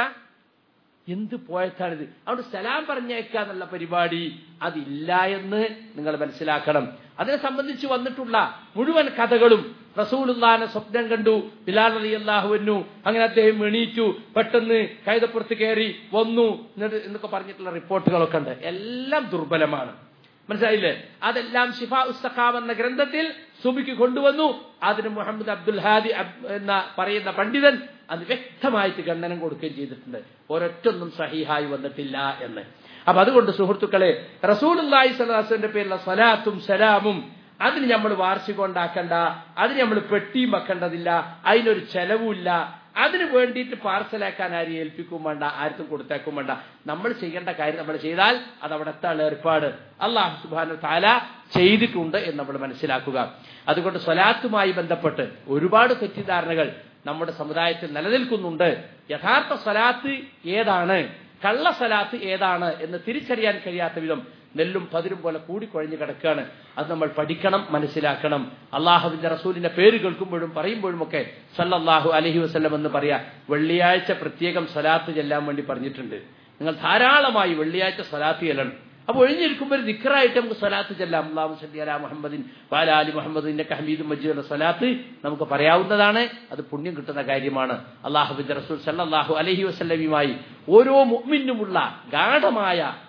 എന്ത് പോയത്താണിത് അതുകൊണ്ട് സലാം പറഞ്ഞേക്കുക എന്നുള്ള പരിപാടി അതില്ല എന്ന് നിങ്ങൾ മനസ്സിലാക്കണം അതിനെ സംബന്ധിച്ച് വന്നിട്ടുള്ള മുഴുവൻ കഥകളും റസൂലുള്ളാനെ സ്വപ്നം കണ്ടു ബിലാൽ അലി അള്ളാഹുവന്നു അങ്ങനെ അദ്ദേഹം എണീറ്റു പെട്ടെന്ന് കൈതപ്പുറത്ത് കയറി വന്നു എന്നിട്ട് എന്നൊക്കെ പറഞ്ഞിട്ടുള്ള റിപ്പോർട്ടുകളൊക്കെ ഉണ്ട് എല്ലാം ദുർബലമാണ് മനസ്സിലായില്ലേ അതെല്ലാം ഷിഫ ഉസ്തഖാം എന്ന ഗ്രന്ഥത്തിൽ സുബിക്ക് കൊണ്ടുവന്നു അതിന് മുഹമ്മദ് അബ്ദുൽ ഹാദി അബ് എന്ന പറയുന്ന പണ്ഡിതൻ അത് വ്യക്തമായിട്ട് ഖണ്ഡനം കൊടുക്കുകയും ചെയ്തിട്ടുണ്ട് ഒരൊറ്റൊന്നും സഹിഹായി വന്നിട്ടില്ല എന്ന് അപ്പൊ അതുകൊണ്ട് സുഹൃത്തുക്കളെ റസൂലുല്ലാഹി സ്വലാസിന്റെ പേരിലുള്ള സ്വലാത്തും സലാമും അതിന് നമ്മൾ വാർഷികം ഉണ്ടാക്കണ്ട അതിന് നമ്മൾ പെട്ടിയും വെക്കേണ്ടതില്ല അതിനൊരു ചെലവുമില്ല അതിന് വേണ്ടിയിട്ട് പാർസലാക്കാൻ ആരും ഏൽപ്പിക്കും വേണ്ട ആർക്കും കൊടുത്തേക്കും വേണ്ട നമ്മൾ ചെയ്യേണ്ട കാര്യം നമ്മൾ ചെയ്താൽ അത് അവിടെ എത്താനുള്ള ഏർപ്പാട് അള്ളാഹു സുബാന താല ചെയ്തിട്ടുണ്ട് എന്ന് നമ്മൾ മനസ്സിലാക്കുക അതുകൊണ്ട് സ്വലാത്തുമായി ബന്ധപ്പെട്ട് ഒരുപാട് തെറ്റിദ്ധാരണകൾ നമ്മുടെ സമുദായത്തിൽ നിലനിൽക്കുന്നുണ്ട് യഥാർത്ഥ സ്വലാത്ത് ഏതാണ് കള്ള സ്വലാത്ത് ഏതാണ് എന്ന് തിരിച്ചറിയാൻ കഴിയാത്ത വിധം നെല്ലും പതിരും പോലെ കൂടിക്കൊഴഞ്ഞു കിടക്കുകയാണ് അത് നമ്മൾ പഠിക്കണം മനസ്സിലാക്കണം അള്ളാഹുവിന്റെ റസൂലിന്റെ പേര് കേൾക്കുമ്പോഴും പറയുമ്പോഴും ഒക്കെ സല്ലല്ലാഹു അലഹി വസ്ലം എന്ന് പറയാ വെള്ളിയാഴ്ച പ്രത്യേകം സ്വലാത്ത് ചെല്ലാൻ വേണ്ടി പറഞ്ഞിട്ടുണ്ട് നിങ്ങൾ ധാരാളമായി വെള്ളിയാഴ്ച സ്വലാത്ത് ചെല്ലണം അപ്പൊ ഒഴിഞ്ഞിരിക്കുമ്പോൾ ഒരു ദിക്കറായിട്ട് നമുക്ക് സ്വലാത്ത് ചെല്ലാം അള്ളാഹു സല്ലി അലാ മുഹമ്മദിൻ വാല അലി മുഹമ്മദിന്റെ ഹമീദും മജീദുള്ള സ്വലാത്ത് നമുക്ക് പറയാവുന്നതാണ് അത് പുണ്യം കിട്ടുന്ന കാര്യമാണ് അള്ളാഹുബിന്റെ റസൂൽ സല്ലല്ലാഹു അലഹി വസ്ലമിയുമായി ഓരോ മുഅ്മിനുമുള്ള ഗാഠമായ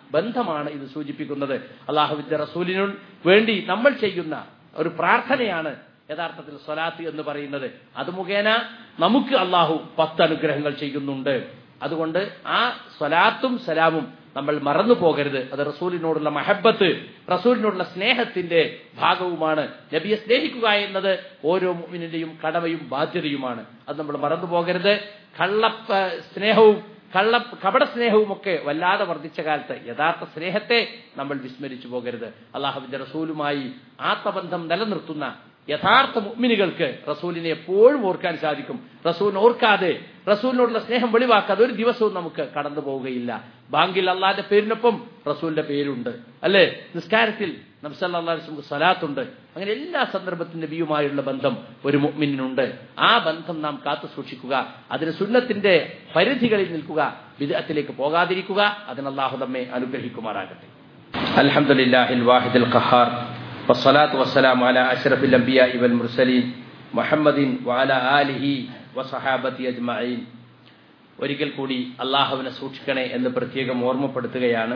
ബന്ധമാണ് ഇത് സൂചിപ്പിക്കുന്നത് അള്ളാഹുവിന്റെ റസൂലിനു വേണ്ടി നമ്മൾ ചെയ്യുന്ന ഒരു പ്രാർത്ഥനയാണ് യഥാർത്ഥത്തിൽ സ്വലാത്ത് എന്ന് പറയുന്നത് അത് മുഖേന നമുക്ക് അള്ളാഹു പത്ത് അനുഗ്രഹങ്ങൾ ചെയ്യുന്നുണ്ട് അതുകൊണ്ട് ആ സ്വലാത്തും സലാമും നമ്മൾ മറന്നു പോകരുത് അത് റസൂലിനോടുള്ള മഹബത്ത് റസൂലിനോടുള്ള സ്നേഹത്തിന്റെ ഭാഗവുമാണ് നബിയെ സ്നേഹിക്കുക എന്നത് ഓരോ മുമിനിന്റെയും കടമയും ബാധ്യതയുമാണ് അത് നമ്മൾ മറന്നു പോകരുത് കള്ള സ്നേഹവും കള്ള കപട സ്നേഹവും ഒക്കെ വല്ലാതെ വർദ്ധിച്ച കാലത്ത് യഥാർത്ഥ സ്നേഹത്തെ നമ്മൾ വിസ്മരിച്ചു പോകരുത് അള്ളാഹുവിന്റെ റസൂലുമായി ആത്മബന്ധം നിലനിർത്തുന്ന യഥാർത്ഥ മുഅ്മിനുകൾക്ക് റസൂലിനെ എപ്പോഴും ഓർക്കാൻ സാധിക്കും റസൂലിനെ ഓർക്കാതെ റസൂലിനോടുള്ള സ്നേഹം വെളിവാക്കാതെ ഒരു ദിവസവും നമുക്ക് കടന്നു പോവുകയില്ല ബാങ്കിൽ അള്ളാന്റെ പേരിനൊപ്പം റസൂലിന്റെ പേരുണ്ട് അല്ലെ നിസ്കാരത്തിൽ നബ്സല്ലാസ്മുക്ക് സലാത്തുണ്ട് അങ്ങനെ എല്ലാ സന്ദർഭത്തിൽ നബിയുമായുള്ള ബന്ധം ഒരു മുഅ്മിനുണ്ട് ആ ബന്ധം നാം കാത്തു സൂക്ഷിക്കുക അതിന് സുന്നത്തിന്റെ പരിധികളിൽ നിൽക്കുക വിദഗ്ധത്തിലേക്ക് പോകാതിരിക്കുക അതിന് അള്ളാഹു നമ്മെ അനുഗ്രഹിക്കുമാറാകട്ടെ അൽഹംദുലില്ലാഹിൽ വാഹിദുൽ ഖഹാർ والصلاة والسلام على أشرف الأنبياء والمرسلين محمد وعلى آله وصحابته أجمعين ഒരിക്കൽ കൂടി അള്ളാഹുവിനെ സൂക്ഷിക്കണേ എന്ന് പ്രത്യേകം ഓർമ്മപ്പെടുത്തുകയാണ്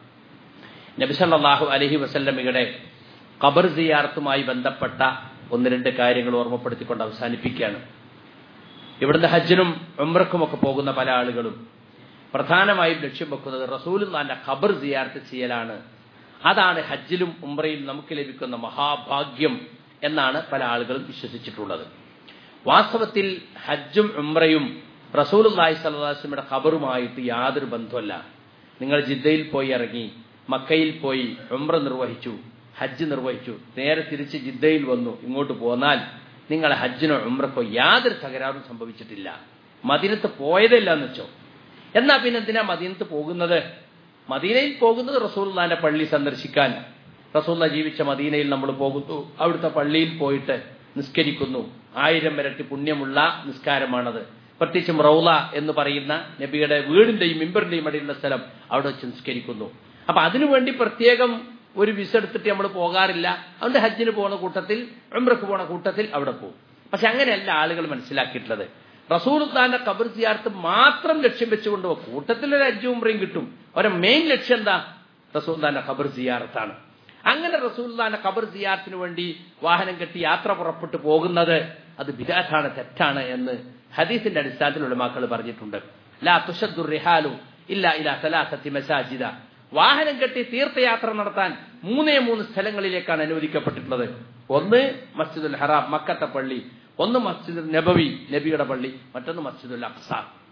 നബിസല്ലാഹു അലഹി വസല്ലമിയുടെ ഖബർ സിയാർത്തുമായി ബന്ധപ്പെട്ട ഒന്ന് രണ്ട് കാര്യങ്ങൾ ഓർമ്മപ്പെടുത്തിക്കൊണ്ട് അവസാനിപ്പിക്കുകയാണ് ഇവിടുന്ന് ഹജ്ജിനും ഉമ്രക്കുമൊക്കെ പോകുന്ന പല ആളുകളും പ്രധാനമായും ലക്ഷ്യം വെക്കുന്നത് റസൂൽ നാന്റെ ഖബർ സിയാർത്ത് ചെയ്യലാണ് അതാണ് ഹജ്ജിലും ഉംറയിലും നമുക്ക് ലഭിക്കുന്ന മഹാഭാഗ്യം എന്നാണ് പല ആളുകളും വിശ്വസിച്ചിട്ടുള്ളത് വാസ്തവത്തിൽ ഹജ്ജും ഉംറയും റസൂൽ അള്ളാഹി സ്വലാസ്ലമിയുടെ ഖബറുമായിട്ട് യാതൊരു ബന്ധമല്ല നിങ്ങൾ ജിദ്ദയിൽ പോയി ഇറങ്ങി മക്കയിൽ പോയി ഉംറ നിർവഹിച്ചു ഹജ്ജ് നിർവഹിച്ചു നേരെ തിരിച്ച് ജിദ്ദയിൽ വന്നു ഇങ്ങോട്ട് പോന്നാൽ നിങ്ങൾ ഹജ്ജിനോ ഉംറക്കോ യാതൊരു തകരാറും സംഭവിച്ചിട്ടില്ല മദീനത്ത് പോയതല്ല എന്ന് വെച്ചോ എന്നാ പിന്നെ എന്തിനാ മദീനത്ത് പോകുന്നത് മദീനയിൽ പോകുന്നത് റസൂല്ലാന്റെ പള്ളി സന്ദർശിക്കാൻ റസൂല്ല ജീവിച്ച മദീനയിൽ നമ്മൾ പോകുന്നു അവിടുത്തെ പള്ളിയിൽ പോയിട്ട് നിസ്കരിക്കുന്നു ആയിരം ഇരട്ടി പുണ്യമുള്ള നിസ്കാരമാണത് പ്രത്യേകിച്ചും റൗല എന്ന് പറയുന്ന നബിയുടെ വീടിന്റെയും മിമ്പറിന്റെയും ഇടയിലുള്ള സ്ഥലം അവിടെ വെച്ച് നിസ്കരിക്കുന്നു അപ്പൊ അതിനുവേണ്ടി പ്രത്യേകം ഒരു വിസ എടുത്തിട്ട് നമ്മൾ പോകാറില്ല അതുകൊണ്ട് ഹജ്ജിന് പോകുന്ന കൂട്ടത്തിൽ ഉംറക്ക് പോണ കൂട്ടത്തിൽ അവിടെ പോകും പക്ഷെ അങ്ങനെയല്ല ആളുകൾ മനസ്സിലാക്കിയിട്ടുള്ളത് റസൂൽ ഖാന്റെ കബർ സിയാർത്ത് മാത്രം ലക്ഷ്യം വെച്ചുകൊണ്ട് കൂട്ടത്തിൽ ഒരു ഹജ്ജും ഉംറയും കിട്ടും അവരെ മെയിൻ ലക്ഷ്യം എന്താ റസൂൽ ഖാന്റെ ഖബർ സിയാർത്താണ് അങ്ങനെ റസൂൽ ഖാന്റെ ഖബർ സിയാർത്തിന് വേണ്ടി വാഹനം കെട്ടി യാത്ര പുറപ്പെട്ടു പോകുന്നത് അത് ബിരാറ്റാണ് തെറ്റാണ് എന്ന് ഹദീസിന്റെ അടിസ്ഥാനത്തിൽ ഉലമാക്കൾ പറഞ്ഞിട്ടുണ്ട് ലാ തുഷദ്ദുർ റിഹാലു ഇല്ല ഇല സലാസത്തി മസാജിദ വാഹനം കെട്ടി തീർത്ഥയാത്ര നടത്താൻ മൂന്നേ മൂന്ന് സ്ഥലങ്ങളിലേക്കാണ് അനുവദിക്കപ്പെട്ടിട്ടുള്ളത് ഒന്ന് മസ്ജിദുൽ ഹറാം മക്കത്തെ പള്ളി ഒന്ന് മസ്ജിദ് നബവി നബിയുടെ പള്ളി മറ്റൊന്ന് മസ്ജിദുൽ അക്സ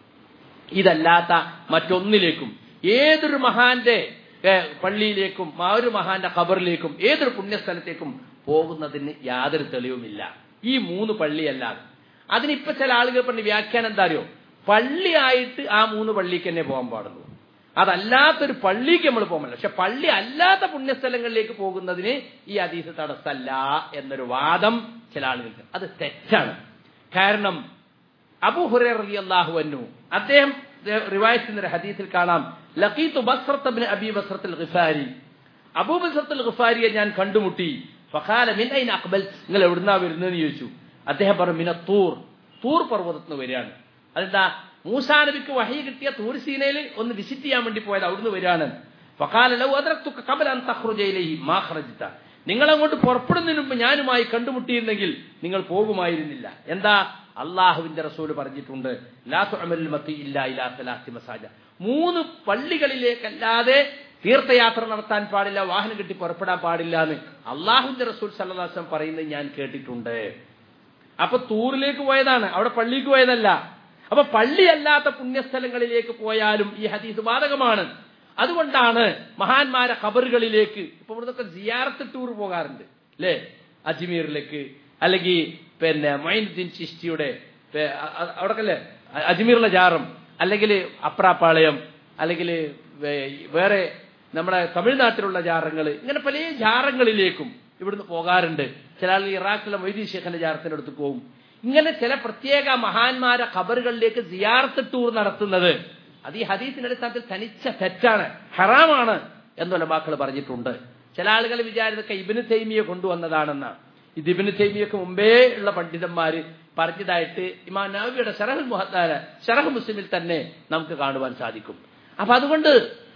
ഇതല്ലാത്ത മറ്റൊന്നിലേക്കും ഏതൊരു മഹാന്റെ പള്ളിയിലേക്കും ആ ഒരു മഹാന്റെ ഖബറിലേക്കും ഏതൊരു പുണ്യസ്ഥലത്തേക്കും പോകുന്നതിന് യാതൊരു തെളിവുമില്ല ഈ മൂന്ന് പള്ളിയല്ലാതെ അതിനിപ്പോ ചില ആളുകൾ പറഞ്ഞ വ്യാഖ്യാനം എന്താ അറിയോ പള്ളിയായിട്ട് ആ മൂന്ന് പള്ളിക്ക് തന്നെ പോകാൻ പാടുള്ളൂ അതല്ലാത്തൊരു പള്ളിക്ക് നമ്മൾ പോകാൻ പക്ഷെ പള്ളി അല്ലാത്ത പുണ്യസ്ഥലങ്ങളിലേക്ക് പോകുന്നതിന് ഈ അതീത് തടസ്സമല്ല എന്നൊരു വാദം ചില ആളുകൾക്ക് അത് തെറ്റാണ് കാരണം അബു ഹുറൈർ അള്ളാഹു അന്നു അദ്ദേഹം റിവായത്തിന്റെ ഒരു ഹദീസിൽ കാണാം ലഖീത്തു ബസ്രത്ത് അബി ബസ്രത്തുൽ ഗിഫാരി അബൂ ബസ്രത്തുൽ ഗിഫാരിയെ ഞാൻ കണ്ടുമുട്ടി ഫഖാല മിൻ ഐന അഖ്ബൽ നിങ്ങൾ എവിടുന്നാ വരുന്നതെന്ന് ചോദിച്ചു അദ്ദേഹം പറഞ്ഞു മിന തൂർ തൂർ പർവ്വതത്തിൽ നിന്ന് വരികയാണ് അതെന്താ മൂസാ നബിക്ക് വഹി കിട്ടിയ തൂർ സീനയിൽ ഒന്ന് വിസിറ്റ് ചെയ്യാൻ വേണ്ടി പോയത് അവിടുന്ന് വരികയാണ് ഫഖാല ലൗ അദ്റക്തുക ഖബല അൻ തഖ്റുജ ഇലൈഹി മാ ഖറജ്ത നിങ്ങൾ അങ്ങോട്ട് പുറപ്പെടുന്നതിന് മുമ്പ് ഞാനുമായി കണ്ടുമുട്ടിയിരുന്നെങ്കിൽ നിങ്ങൾ പോകുമായിരുന്നില്ല എന്താ അള്ളാഹുവിന്റെ റസൂല് പറഞ്ഞിട്ടുണ്ട് ലാ തുഅമലുൽ മത്തി ഇല്ലാ ഇലാ സലാത്തി മസാജ മൂന്ന് പള്ളികളിലേക്കല്ലാതെ തീർത്ഥയാത്ര നടത്താൻ പാടില്ല വാഹനം കെട്ടി പുറപ്പെടാൻ പാടില്ല എന്ന് അള്ളാഹുവിന്റെ റസൂൽ സല്ലാസം പറയുന്നത് ഞാൻ കേട്ടിട്ടുണ്ട് അപ്പൊ തൂറിലേക്ക് പോയതാണ് അവിടെ പള്ളിക്ക് പോയതല്ല അപ്പൊ പള്ളിയല്ലാത്ത പുണ്യസ്ഥലങ്ങളിലേക്ക് പോയാലും ഈ ഹദീസ് ബാധകമാണ് അതുകൊണ്ടാണ് മഹാന്മാരെ ഖബറുകളിലേക്ക് ഇപ്പൊ ഇവിടുന്നൊക്കെ സിയാറത്ത് ടൂർ പോകാറുണ്ട് അല്ലേ അജ്മീറിലേക്ക് അല്ലെങ്കിൽ പിന്നെ മൈനുദ്ദീൻ ചിഷ്ടിയുടെ അവിടെക്കല്ലേ അജ്മീറിലെ ജാറം അല്ലെങ്കിൽ അപ്രാപ്പാളയം അല്ലെങ്കിൽ വേറെ നമ്മുടെ തമിഴ്നാട്ടിലുള്ള ജാറങ്ങൾ ഇങ്ങനെ പല ജാറങ്ങളിലേക്കും ഇവിടുന്ന് പോകാറുണ്ട് ചില ആളുകൾ ഇറാഖിലെ മൊയ്തീൻ ഷേഖിന്റെ ജാറത്തിനടുത്ത് പോകും ഇങ്ങനെ ചില പ്രത്യേക മഹാന്മാരെ ഖബറുകളിലേക്ക് സിയാർത്ത് ടൂർ നടത്തുന്നത് അത് ഈ ഹദീസിന്റെ അടിസ്ഥാനത്തിൽ തനിച്ച തെറ്റാണ് ഹറാമാണ് എന്നുള്ള വാക്കുകൾ പറഞ്ഞിട്ടുണ്ട് ചില ആളുകൾ വിചാരിച്ചൊക്കെ ഇബിന് തൈമിയെ കൊണ്ടുവന്നതാണെന്നാണ് ഇത് ഇബിന് തൈമിയൊക്കെ മുമ്പേ ഉള്ള പണ്ഡിതന്മാര് പറഞ്ഞതായിട്ട് ഇമാ നബിയുടെ ഷറഹുൽ മുഹത്താന ഷറഹ് മുസ്ലിമിൽ തന്നെ നമുക്ക് കാണുവാൻ സാധിക്കും അപ്പൊ അതുകൊണ്ട്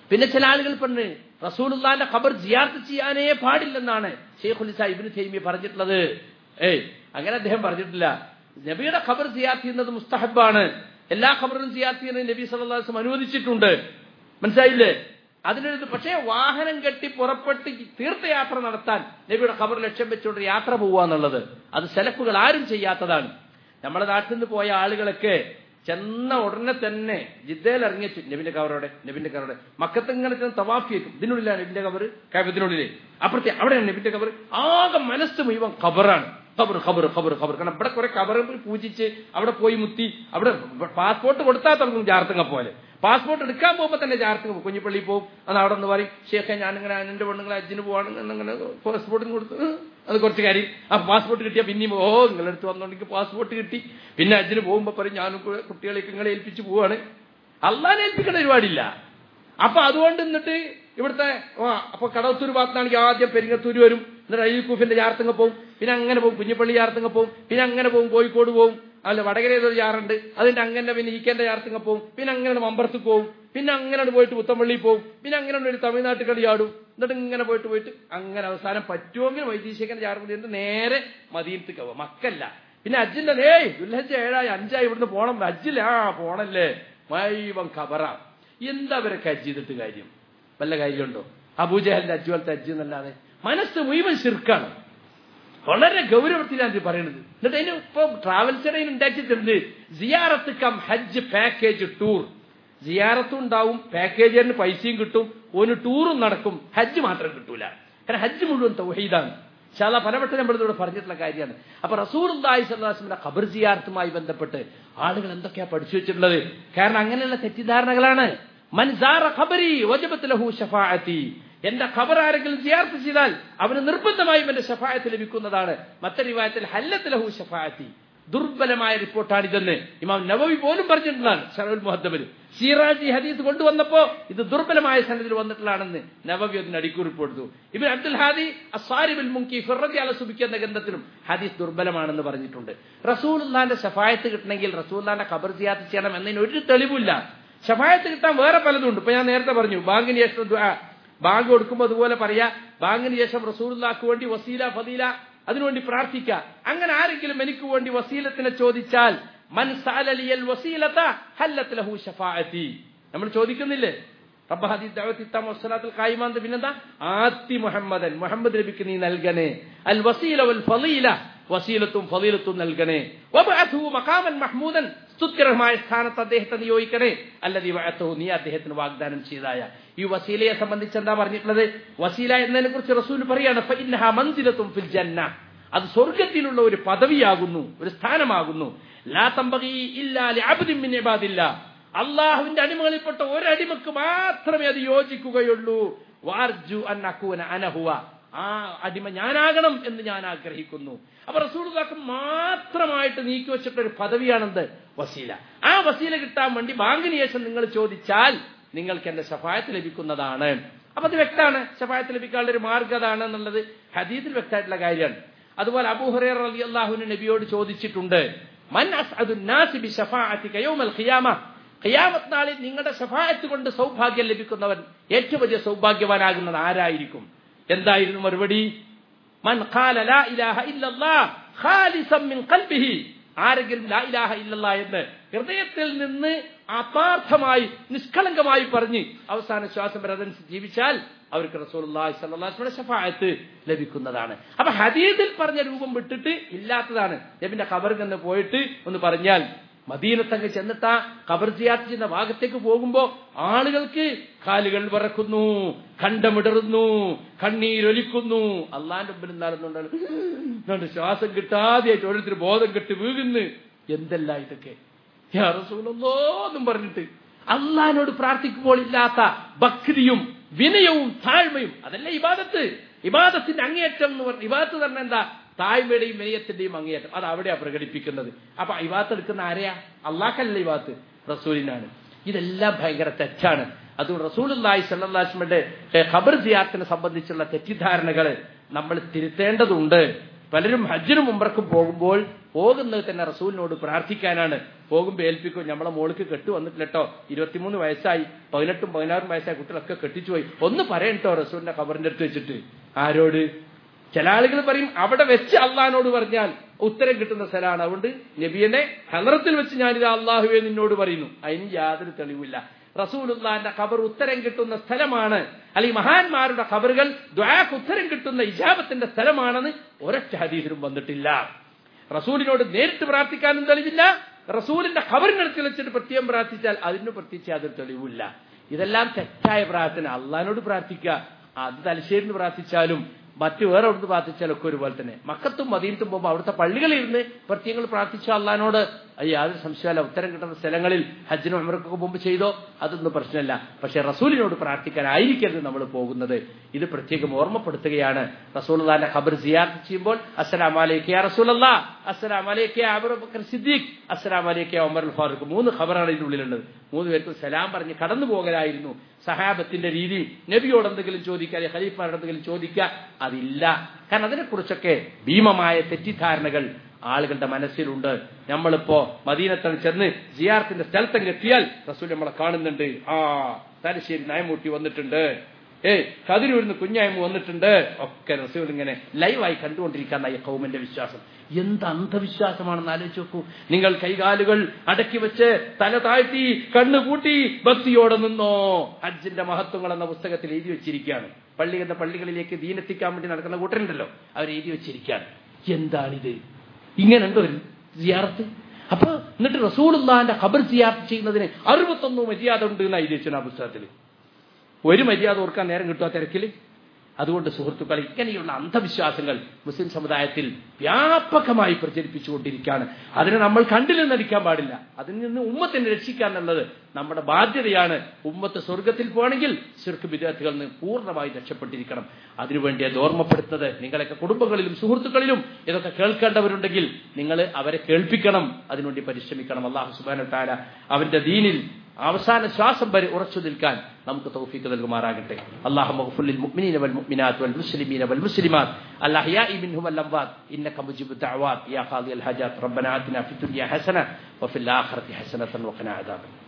പിന്നെ ചില ആളുകൾ പറഞ്ഞ് റസൂലുള്ളാന്റെ ഖബർ ജിയാർത്ത് ചെയ്യാനേ പാടില്ലെന്നാണ് ഷെയ്ഖുൽ ഇസ്ലാം ഇബ്നു തൈമിയ പറഞ്ഞിട്ടുള്ളത് ഏയ് അങ്ങനെ അദ്ദേഹം പറഞ്ഞിട്ടില്ല നബിയുടെ ഖബർ ജിയാർത്ത് ചെയ്യുന്നത് മുസ്തഹബാണ് എല്ലാ ഖബറും ജിയാർത്ത് ചെയ്യുന്നത് നബി സല്ലല്ലാഹു അലൈഹി വസല്ലം അനുവദിച്ചിട്ടുണ്ട് മനസ്സിലായില്ലേ അതിനൊരു പക്ഷേ വാഹനം കെട്ടി പുറപ്പെട്ട് തീർത്ഥയാത്ര നടത്താൻ നബിയുടെ ഖബർ ലക്ഷ്യം വെച്ചുകൊണ്ട് യാത്ര പോവുക എന്നുള്ളത് അത് സെലഫുകൾ ആരും ചെയ്യാത്തതാണ് നമ്മുടെ നാട്ടിൽ നിന്ന് പോയ ആളുകളൊക്കെ ചെന്ന ഉടനെ തന്നെ ജിദ്ദയിൽ ഇറങ്ങിയ നബിന്റെ കവറോടെ നബിന്റെ കവറോടെ മക്കത്ത് ഇങ്ങനെ ചെന്ന് തവാഫ് ചെയ്യും ഇതിനുള്ളിലാണ് നബിന്റെ കവർ കവത്തിനുള്ളിലെ അപ്പുറത്തെ അവിടെയാണ് നബിന്റെ കവർ ആകെ മനസ്സ് മുഴുവൻ ഖബറാണ് ഖബർ ഖബർ ഖബർ ഖബർ കാരണം ഇവിടെ കുറെ ഖബർ പൂജിച്ച് അവിടെ പോയി മുത്തി അവിടെ പാസ്പോർട്ട് കൊടുത്താൽ തുടങ്ങും ജാർത്തങ്ങ പോലെ പാസ്പോർട്ട് എടുക്കാൻ പോകുമ്പോൾ തന്നെ ജാർത്തങ്ങ കുഞ്ഞിപ്പള്ളി പോകും അത് അവിടെ നിന്ന് പറയും ഷേഖെ ഞാനിങ്ങനെ എന്റെ പെണ്ണുങ്ങളെ അജ്ജിന് പോവാണ് എന്നങ്ങനെ പാസ്പോർട്ടിന് കൊടുത്ത് "ഉം, അത് കുറച്ച് കാര്യം ആ പാസ്പോർട്ട് കിട്ടിയാൽ പിന്നെയും ഓ നിങ്ങളെടുത്ത് വന്നോണ്ടെങ്കിൽ പാസ്പോർട്ട് കിട്ടി പിന്നെ അജ്ജിന് പോകുമ്പോൾ പറയും ഞാനും കൂടെ കുട്ടികളെയൊക്കെ നിങ്ങളെ ഏൽപ്പിച്ച് പോവാണ് അള്ളാനെ ഏൽപ്പിക്കേണ്ട ഒരുപാടില്ല അപ്പൊ അതുകൊണ്ട് എന്നിട്ട് ഇവിടുത്തെ ആ, അപ്പൊ കടവത്തൂർ ഭാഗത്താണെങ്കിൽ ആദ്യം പെരിങ്ങത്തൂര് വരും എന്നിട്ട് അയ്യൂക്കൂഫിന്റെ ചാർത്തങ്ങ പോകും പിന്നെ അങ്ങനെ പോകും കുഞ്ഞിപ്പള്ളി ചാർത്തങ്ങ പോകും പിന്നെ അങ്ങനെ പോകും കോഴിക്കോട് പോകും അല്ല വടകര ഏതൊരു ചാറുണ്ട് അതിന്റെ അങ്ങനെ പിന്നെ ഈക്കേന്റെ ചാർത്തങ്ങ പോകും പിന്നെ അങ്ങനെ മമ്പറത്ത് പോകും പിന്നെ അങ്ങനെ പോയിട്ട് പുത്തമ്പള്ളി പോകും പിന്നെ അങ്ങനെ ഒരു തമിഴ്നാട്ടിൽ കളി ആടും എന്നിട്ട് ഇങ്ങനെ പോയിട്ട് പോയിട്ട് അങ്ങനെ അവസാനം പറ്റുമെങ്കിൽ വൈദ്യശേഖരൻ ചാർത്ത് എന്നിട്ട് നേരെ മദീനത്തേക്ക് പോവാം മക്കല്ല പിന്നെ അജ്ജിന്റെ ഏയ് ദുൽഹജ്ജ് ഏഴായി അഞ്ചായി ഇവിടുന്ന് പോണം അജ്ജില്ല ആ പോണല്ലേ മൈവം ഖബറ എന്താ അവരൊക്കെ ഹജ്ജ് ചെയ്തിട്ട് കാര്യം വല്ല കാര്യമുണ്ടോ അബൂജഹലിന്റെ ഹജ്ജ് പോലത്തെ ഹജ്ജ് എന്നല്ലാതെ മനസ്സ് മുഴുവൻ ശിർക്കാണ് വളരെ ഗൗരവത്തിലാണ് ഇത് പറയുന്നത് എന്നിട്ട് അതിന് ഇപ്പൊ ട്രാവൽസ് ഇടയിൽ ഉണ്ടാക്കിയിട്ടുണ്ട് സിയാറത്ത് കം ഹജ്ജ് പാക്കേജ് ടൂർ സിയാറത്തും ഉണ്ടാവും പാക്കേജിന് പൈസയും കിട്ടും ഒരു ടൂറും നടക്കും ഹജ്ജ് മാത്രം കിട്ടൂല കാരണം ഹജ്ജ് മുഴുവൻ തൗഹീദാണ് ശാല പലവട്ടം നമ്മളിതോടെ പറഞ്ഞിട്ടുള്ള കാര്യമാണ് അപ്പൊ റസൂർ സല്ലാസ്മിന്റെ ഖബർ സിയാർത്തുമായി ബന്ധപ്പെട്ട് ആളുകൾ എന്തൊക്കെയാ പഠിച്ചു വെച്ചിട്ടുള്ളത് കാരണം അങ്ങനെയുള്ള തെറ്റിദ്ധാരണകളാണ് മൻസാറ ഖബരി വജബത്ത് ലഹു ഷഫാഅത്തി എന്റെ ഖബർ ആരെങ്കിലും സിയാർത്ത് ചെയ്താൽ അവന് നിർബന്ധമായും എന്റെ ഷഫായത്ത് ലഭിക്കുന്നതാണ് മറ്റൊരു വിവാഹത്തിൽ ഹല്ലത്ത് ലഹു ഷഫാഅത്തി ദുർബലമായ റിപ്പോർട്ടാണിതെന്ന് ഇമാം നവവി പോലും പറഞ്ഞിട്ടുള്ളതാണ് ഷറഫുൽ മുഹദ്ദബിൽ സിറാജി ഹദീസ് കൊണ്ടുവന്നപ്പോ ഇത് ദുർബലമായ സനദിൽ വന്നിട്ടുള്ളതാണെന്ന് നവവി അതിന് അടിക്കുറിപ്പ് കൊടുത്തു ഇബിൻ അബ്ദുൽ ഹാദി അസാരിബിൽ മുങ്കി ഫിറദി അല സുബിക്ക് എന്ന ഗ്രന്ഥത്തിലും ഹദീസ് ദുർബലമാണെന്ന് പറഞ്ഞിട്ടുണ്ട് റസൂലുള്ളാന്റെ ഷഫായത്ത് കിട്ടണമെങ്കിൽ റസൂലുള്ളാന്റെ ഖബർ സിയാത്ത് ചെയ്യണം എന്നതിന് ഒരു തെളിവില്ല ഷഫായത്ത് കിട്ടാൻ വേറെ പലതും ഉണ്ട് ഇപ്പൊ ഞാൻ നേരത്തെ പറഞ്ഞു ബാങ്കിന് ശേഷം ദുആ. ബാങ്ക് കൊടുക്കുമ്പോൾ അതുപോലെ പറയാ ബാങ്കിന് ശേഷം റസൂലുള്ളാക്ക് വേണ്ടി വസീല ഫദീല അതിനുവേണ്ടി പ്രാർത്ഥിക്കുക അങ്ങനെ ആരെങ്കിലും എനിക്ക് വേണ്ടി വസീലത്തിനെ ചോദിച്ചാൽ മൻ സഅലലിയൽ വസീലത ഹല്ലത്ത് ലഹു ഷഫാഅത്തി നമ്മൾ ചോദിക്കുന്നില്ലേ റബ്ബ ഹദീ ദഅവത്തി തമ്മ വസ്സലാത്തുൽ ഖായിമ എന്ന് പിന്നെന്താ ആത്തി മുഹമ്മദൻ മുഹമ്മദ് നബിക്ക് നീ നൽകണേ അൽ വസീല വൽ ഫളീല വസീലത്തും ഫളീലത്തും നൽകണേ വബഅത്ഹു മഖാമൻ മഹ്മൂദൻ സ്തുത്യർഹമായ സ്ഥാനത്ത് അദ്ദേഹത്തെ നിയോഗിക്കണേ അല്ലതി വഅത്ഹു നീ അദ്ദേഹത്തിന് വാഗ്ദാനം ചെയ്തായ ഈ വസീലയെ സംബന്ധിച്ച് എന്താ പറഞ്ഞിട്ടുള്ളത് വസീല എന്നതിനെ കുറിച്ച് റസൂൽ പറയാണ് ഫഇന്നഹാ മൻസിലത്തും ഫിൽ ജന്ന അത് സ്വർഗത്തിലുള്ള ഒരു പദവിയാകുന്നു ഒരു സ്ഥാനമാകുന്നു ലാ തമ്പകി ഇല്ലാ ലിഅബ്ദിൻ മിൻ ഇബാദില്ലാ അള്ളാഹുവിന്റെ അടിമകളിൽപ്പെട്ട ഒരടിമക്ക് മാത്രമേ അത് യോജിക്കുകയുള്ളൂ വാർജു അൻ അക്കൂന അനഹുവ ആ അടിമ ഞാനാകണം എന്ന് ഞാൻ ആഗ്രഹിക്കുന്നു അപ്പൊ റസൂൽക്ക് മാത്രമായിട്ട് നീക്കി വെച്ചിട്ട ഒരു പദവിയാണെന്ത് വസീല ആ വസീല കിട്ടാൻ വേണ്ടി ബാങ്കിന് ശേഷം നിങ്ങൾ ചോദിച്ചാൽ നിങ്ങൾക്ക് എന്റെ ശഫായത്ത് ലഭിക്കുന്നതാണ് അപ്പൊ അത് വ്യക്തമാണ് ശഫായത്ത് ലഭിക്കാനുള്ള ഒരു മാർഗ്ഗം അതാണ് എന്നുള്ളത് ഹദീദിൽ വ്യക്തമായിട്ടുള്ള കാര്യമാണ് അതുപോലെ അബൂഹുറൈറ റളിയല്ലാഹുവിന് നബിയോട് ചോദിച്ചിട്ടുണ്ട് മൻ അസ്അദുൻ നാസി ബി ശഫാഅതിക യൗമൽ ഖിയാമ ഖിയാമത്ത് നാളിൽ നിങ്ങളുടെ ശഫായത്ത് കൊണ്ട് സൗഭാഗ്യം ലഭിക്കുന്നവൻ ഏറ്റവും വലിയ സൗഭാഗ്യവാനാകുന്നത് ആരായിരിക്കും എന്തായിരുന്നു മറുപടി മൻ ഖാല ലാ ഇലാഹ ഇല്ലല്ലാഹ് ഖാലിസൻ മിൻ ഖൽബിഹി ആരെങ്കിലും ലാ ഇലാഹ ഇല്ലല്ലാ എന്ന് ഹൃദയത്തിൽ നിന്ന് ആത്മാർത്ഥമായി നിഷ്കളങ്കമായി പറഞ്ഞ് അവസാന ശ്വാസം വരെ അതനുസരിച്ച് ജീവിച്ചാൽ അവർക്ക് റസൂലുള്ളാഹി സ്വല്ലല്ലാഹു അലൈഹി വസല്ലം ഷഫാഅത്ത് ലഭിക്കുന്നതാണ് അപ്പൊ ഹദീസിൽ പറഞ്ഞ രൂപം വിട്ടിട്ട് ഇല്ലാത്തതാണ് നബിന്റെ ഖബറിൽ നിന്ന് പോയിട്ട് ഒന്ന് പറഞ്ഞാൽ മദീനത്തങ്ങ് ചെന്നിട്ടാ ഖബർ സിയാത്ത് ചെയ്യുന്ന ഭാഗത്തേക്ക് പോകുമ്പോ ആളുകൾക്ക് കാലുകൾ വിറക്കുന്നു കണ്ടമിടറുന്നു കണ്ണീരൊലിക്കുന്നു അള്ളാന്റെ മുമ്പിൽ നടന്നുകൊണ്ട് ശ്വാസം കിട്ടാതെയായിട്ട് ഓരോരുത്തർ ബോധം കെട്ട് വീകുന്നു എന്തെല്ലാം ഇതൊക്കെ യാ റസൂലല്ലോ എന്നും പറഞ്ഞിട്ട് അള്ളഹാനോട് പ്രാർത്ഥിക്കുമ്പോൾ ഇല്ലാത്ത ഭക്തിയും വിനയവും താഴ്മയും അതല്ലേ ഇബാദത്ത് ഇബാദത്തിന്റെ അങ്ങേയറ്റം എന്ന് പറഞ്ഞ ഇബാദത്ത് തന്നെ എന്താ താഴ്മയുടെയും വിനയത്തിന്റെയും അങ്ങേയറ്റം അത് അവിടെയാ പ്രകടിപ്പിക്കുന്നത് അപ്പൊ ഇബാത്ത് എടുക്കുന്ന ആരെയാ അള്ളാഹല്ല ഇബാത്ത് റസൂലിനാണ് ഇതെല്ലാം ഭയങ്കര തെറ്റാണ് അതുകൊണ്ട് റസൂലി സല്ലാസ്മയുടെ ഖബർ ജിയാത്തിനെ സംബന്ധിച്ചുള്ള തെറ്റിദ്ധാരണകൾ നമ്മൾ തിരുത്തേണ്ടതുണ്ട് പലരും ഹജ്ജിനും ഉംറക്കും പോകുമ്പോൾ പോകുന്നത് തന്നെ റസൂലിനോട് പ്രാർത്ഥിക്കാനാണ് പോകുമ്പോൾ ഏൽപ്പിക്കും നമ്മളെ മോൾക്ക് കെട്ടു വന്നിട്ടില്ല കേട്ടോ ഇരുപത്തിമൂന്ന് വയസ്സായി പതിനെട്ടും പതിനാറും വയസ്സായ കുട്ടികളൊക്കെ കെട്ടിച്ചു പോയി ഒന്ന് പറയട്ടോ റസൂലിന്റെ ഖബറിന്റെ അടുത്ത് വെച്ചിട്ട് ആരോട് ചില ആളുകൾ പറയും അവിടെ വെച്ച് അള്ളഹാനോട് പറഞ്ഞാൽ ഉത്തരം കിട്ടുന്ന സ്ഥലമാണ് അതുകൊണ്ട് നബിയുടെ ഹലറത്തിൽ വെച്ച് ഞാനിത് അള്ളാഹുവെ നിന്നോട് പറയുന്നു അതിന് യാതൊരു തെളിവില്ല റസൂലുള്ളാന്റെ ഖബർ ഉത്തരം കിട്ടുന്ന സ്ഥലമാണ് അല്ലെങ്കിൽ മഹാന്മാരുടെ ഖബറുകൾ ദ്വാക്ക് ഉത്തരം കിട്ടുന്ന ഇജാബത്തിന്റെ സ്ഥലമാണെന്ന് ഒരൊറ്റ ഹദീസിലും വന്നിട്ടില്ല റസൂലിനോട് നേരിട്ട് പ്രാർത്ഥിക്കാനും തെളിവില്ല റസൂലിന്റെ ഖബറിനടുത്ത് വെച്ചിട്ട് പ്രത്യേകം പ്രാർത്ഥിച്ചാൽ അതിന് പ്രത്യേകിച്ച് യാതൊരു തെളിവില്ല ഇതെല്ലാം തെറ്റായ പ്രാർത്ഥന അള്ളഹാനോട് പ്രാർത്ഥിക്കുക അത് തലശ്ശേരിന്ന് പ്രാർത്ഥിച്ചാലും മറ്റു വേറെ അവിടുന്ന് പ്രാർത്ഥിച്ചാലും ഒക്കെ ഒരുപോലെ തന്നെ മക്കത്തും മദീനത്തും പോകുമ്പോൾ അവിടുത്തെ പള്ളികളിൽ ഇരുന്ന് പ്രത്യേകങ്ങൾ പ്രാർത്ഥിച്ച അള്ളഹാനോട് അത് യാതൊരു സംശയമല്ല ഉത്തരം കിട്ടുന്ന സ്ഥലങ്ങളിൽ ഹജ്ജിനും അമർക്കൊക്കെ മുമ്പ് ചെയ്തോ അതൊന്നും പ്രശ്നമല്ല പക്ഷെ റസൂലിനോട് പ്രാർത്ഥിക്കാനായിരിക്കരുത് നമ്മൾ പോകുന്നത് ഇത് പ്രത്യേകം ഓർമ്മപ്പെടുത്തുകയാണ് റസൂൽദാന്റെ ഖബർ സിയാർത്ത് ചെയ്യുമ്പോൾ അസ്സലാം അലൈക്ക് യാ റസൂലല്ലാ അസ്സലാം അലൈക്ക് യാ അബൂബക്കർ സിദ്ദീഖ് അസ്സലാം അലൈക്ക് യാ ഉമർ അൽ ഫാറൂഖ് മൂന്ന് ഖബറാണ് ഇതിന്റെ ഉള്ളിലുള്ളത് മൂന്ന് പേർക്കും സലാം പറഞ്ഞ് കടന്നു പോകലായിരുന്നു സഹാബത്തിന്റെ രീതി നബിയോട് എന്തെങ്കിലും ചോദിക്കുക അല്ലെങ്കിൽ ഖലീഫാരോട് എന്തെങ്കിലും ചോദിക്കുക അതില്ല കാരണം അതിനെക്കുറിച്ചൊക്കെ ഭീമമായ തെറ്റിദ്ധാരണകൾ ആളുകളുടെ മനസ്സിലുണ്ട് നമ്മളിപ്പോ മദീനത്തണ് ചെന്ന് ജിയാർത്തിന്റെ സ്ഥലത്തങ്ങ് എത്തിയാൽ റസൂൽ നമ്മളെ കാണുന്നുണ്ട് ആ തലശ്ശേരി നയമൂട്ടി വന്നിട്ടുണ്ട് ഏയ് കതിരൂരിന്ന് കുഞ്ഞായ്മ വന്നിട്ടുണ്ട് ഒക്കെ റസൂൽ ഇങ്ങനെ ലൈവായി കണ്ടുകൊണ്ടിരിക്കാന്നായി കൗമന്റെ വിശ്വാസം എന്ത് അന്ധവിശ്വാസമാണെന്ന് ആലോചിച്ച് നോക്കൂ നിങ്ങൾ കൈകാലുകൾ അടക്കി വെച്ച് തല താഴ്ത്തി കണ്ണു പൂട്ടി ഭക്തിയോടെ നിന്നോ ഹജ്ജിന്റെ മഹത്വങ്ങൾ എന്ന പുസ്തകത്തിൽ എഴുതി വെച്ചിരിക്കുകയാണ് പള്ളി എന്ന പള്ളികളിലേക്ക് ദീനെത്തിക്കാൻ വേണ്ടി നടക്കുന്ന കൂട്ടരുണ്ടല്ലോ അവർ എഴുതി വെച്ചിരിക്കുകയാണ് എന്താണിത് ഇങ്ങനെയുണ്ടോ ഒരു സിയാറത്ത് അപ്പൊ എന്നിട്ട് റസൂലുള്ളാന്റെ ഖബർ സിയാർത്ത് ചെയ്യുന്നതിന് അറുപത്തൊന്ന് മര്യാദ ഉണ്ട് എന്ന് എഴുതി വെച്ചു ആ പുസ്തകത്തിൽ ഒരു മര്യാദ ഓർക്കാൻ നേരം കിട്ടുക തിരക്കിൽ അതുകൊണ്ട് സുഹൃത്തുക്കളെ ഇങ്ങനെയുള്ള അന്ധവിശ്വാസങ്ങൾ മുസ്ലിം സമുദായത്തിൽ വ്യാപകമായി പ്രചരിപ്പിച്ചുകൊണ്ടിരിക്കുകയാണ് അതിനെ നമ്മൾ കണ്ടിൽ നടിക്കാൻ പാടില്ല അതിൽ നിന്ന് ഉമ്മത്തിനെ രക്ഷിക്കുക എന്നുള്ളത് നമ്മുടെ ബാധ്യതയാണ് ഉമ്മത്ത് സ്വർഗത്തിൽ പോകണമെങ്കിൽ ശിർക്ക് വിദ്യാർത്ഥികളിൽ നിന്ന് പൂർണ്ണമായി രക്ഷപ്പെട്ടിരിക്കണം അതിനുവേണ്ടി അത് ഓർമ്മപ്പെടുത്തുന്നത് നിങ്ങളൊക്കെ കുടുംബങ്ങളിലും സുഹൃത്തുക്കളിലും ഇതൊക്കെ കേൾക്കേണ്ടവരുണ്ടെങ്കിൽ നിങ്ങൾ അവരെ കേൾപ്പിക്കണം അതിനുവേണ്ടി പരിശ്രമിക്കണം അള്ളാഹു സുബാന താര അവന്റെ ദീനിൽ അവസാന ശ്വാസം വരെ ഉറച്ചു നിൽക്കാൻ നമുക്ക് തൗഫീക്ക് നൽകുമാറാകട്ടെ അല്ലാഹു മഗ്ഫുലിൽ മുഅ്മിനീന വൽ മുഅ്മിനാത്ത് വൽ മുസ്ലിമീന വൽ മുസ്ലിമാത്ത് അൽഅഹ്യാഇ മിൻഹും വൽ അംവാത് ഇന്നക മുജീബു ദഅവാത് യാ ഖാദി അൽ ഹജാത്ത് റബ്ബന ആതിന ഫിദ് ദുനിയ ഹസന വഫിൽ ആഖിറതി ഹസനതൻ വഖിന അദാബ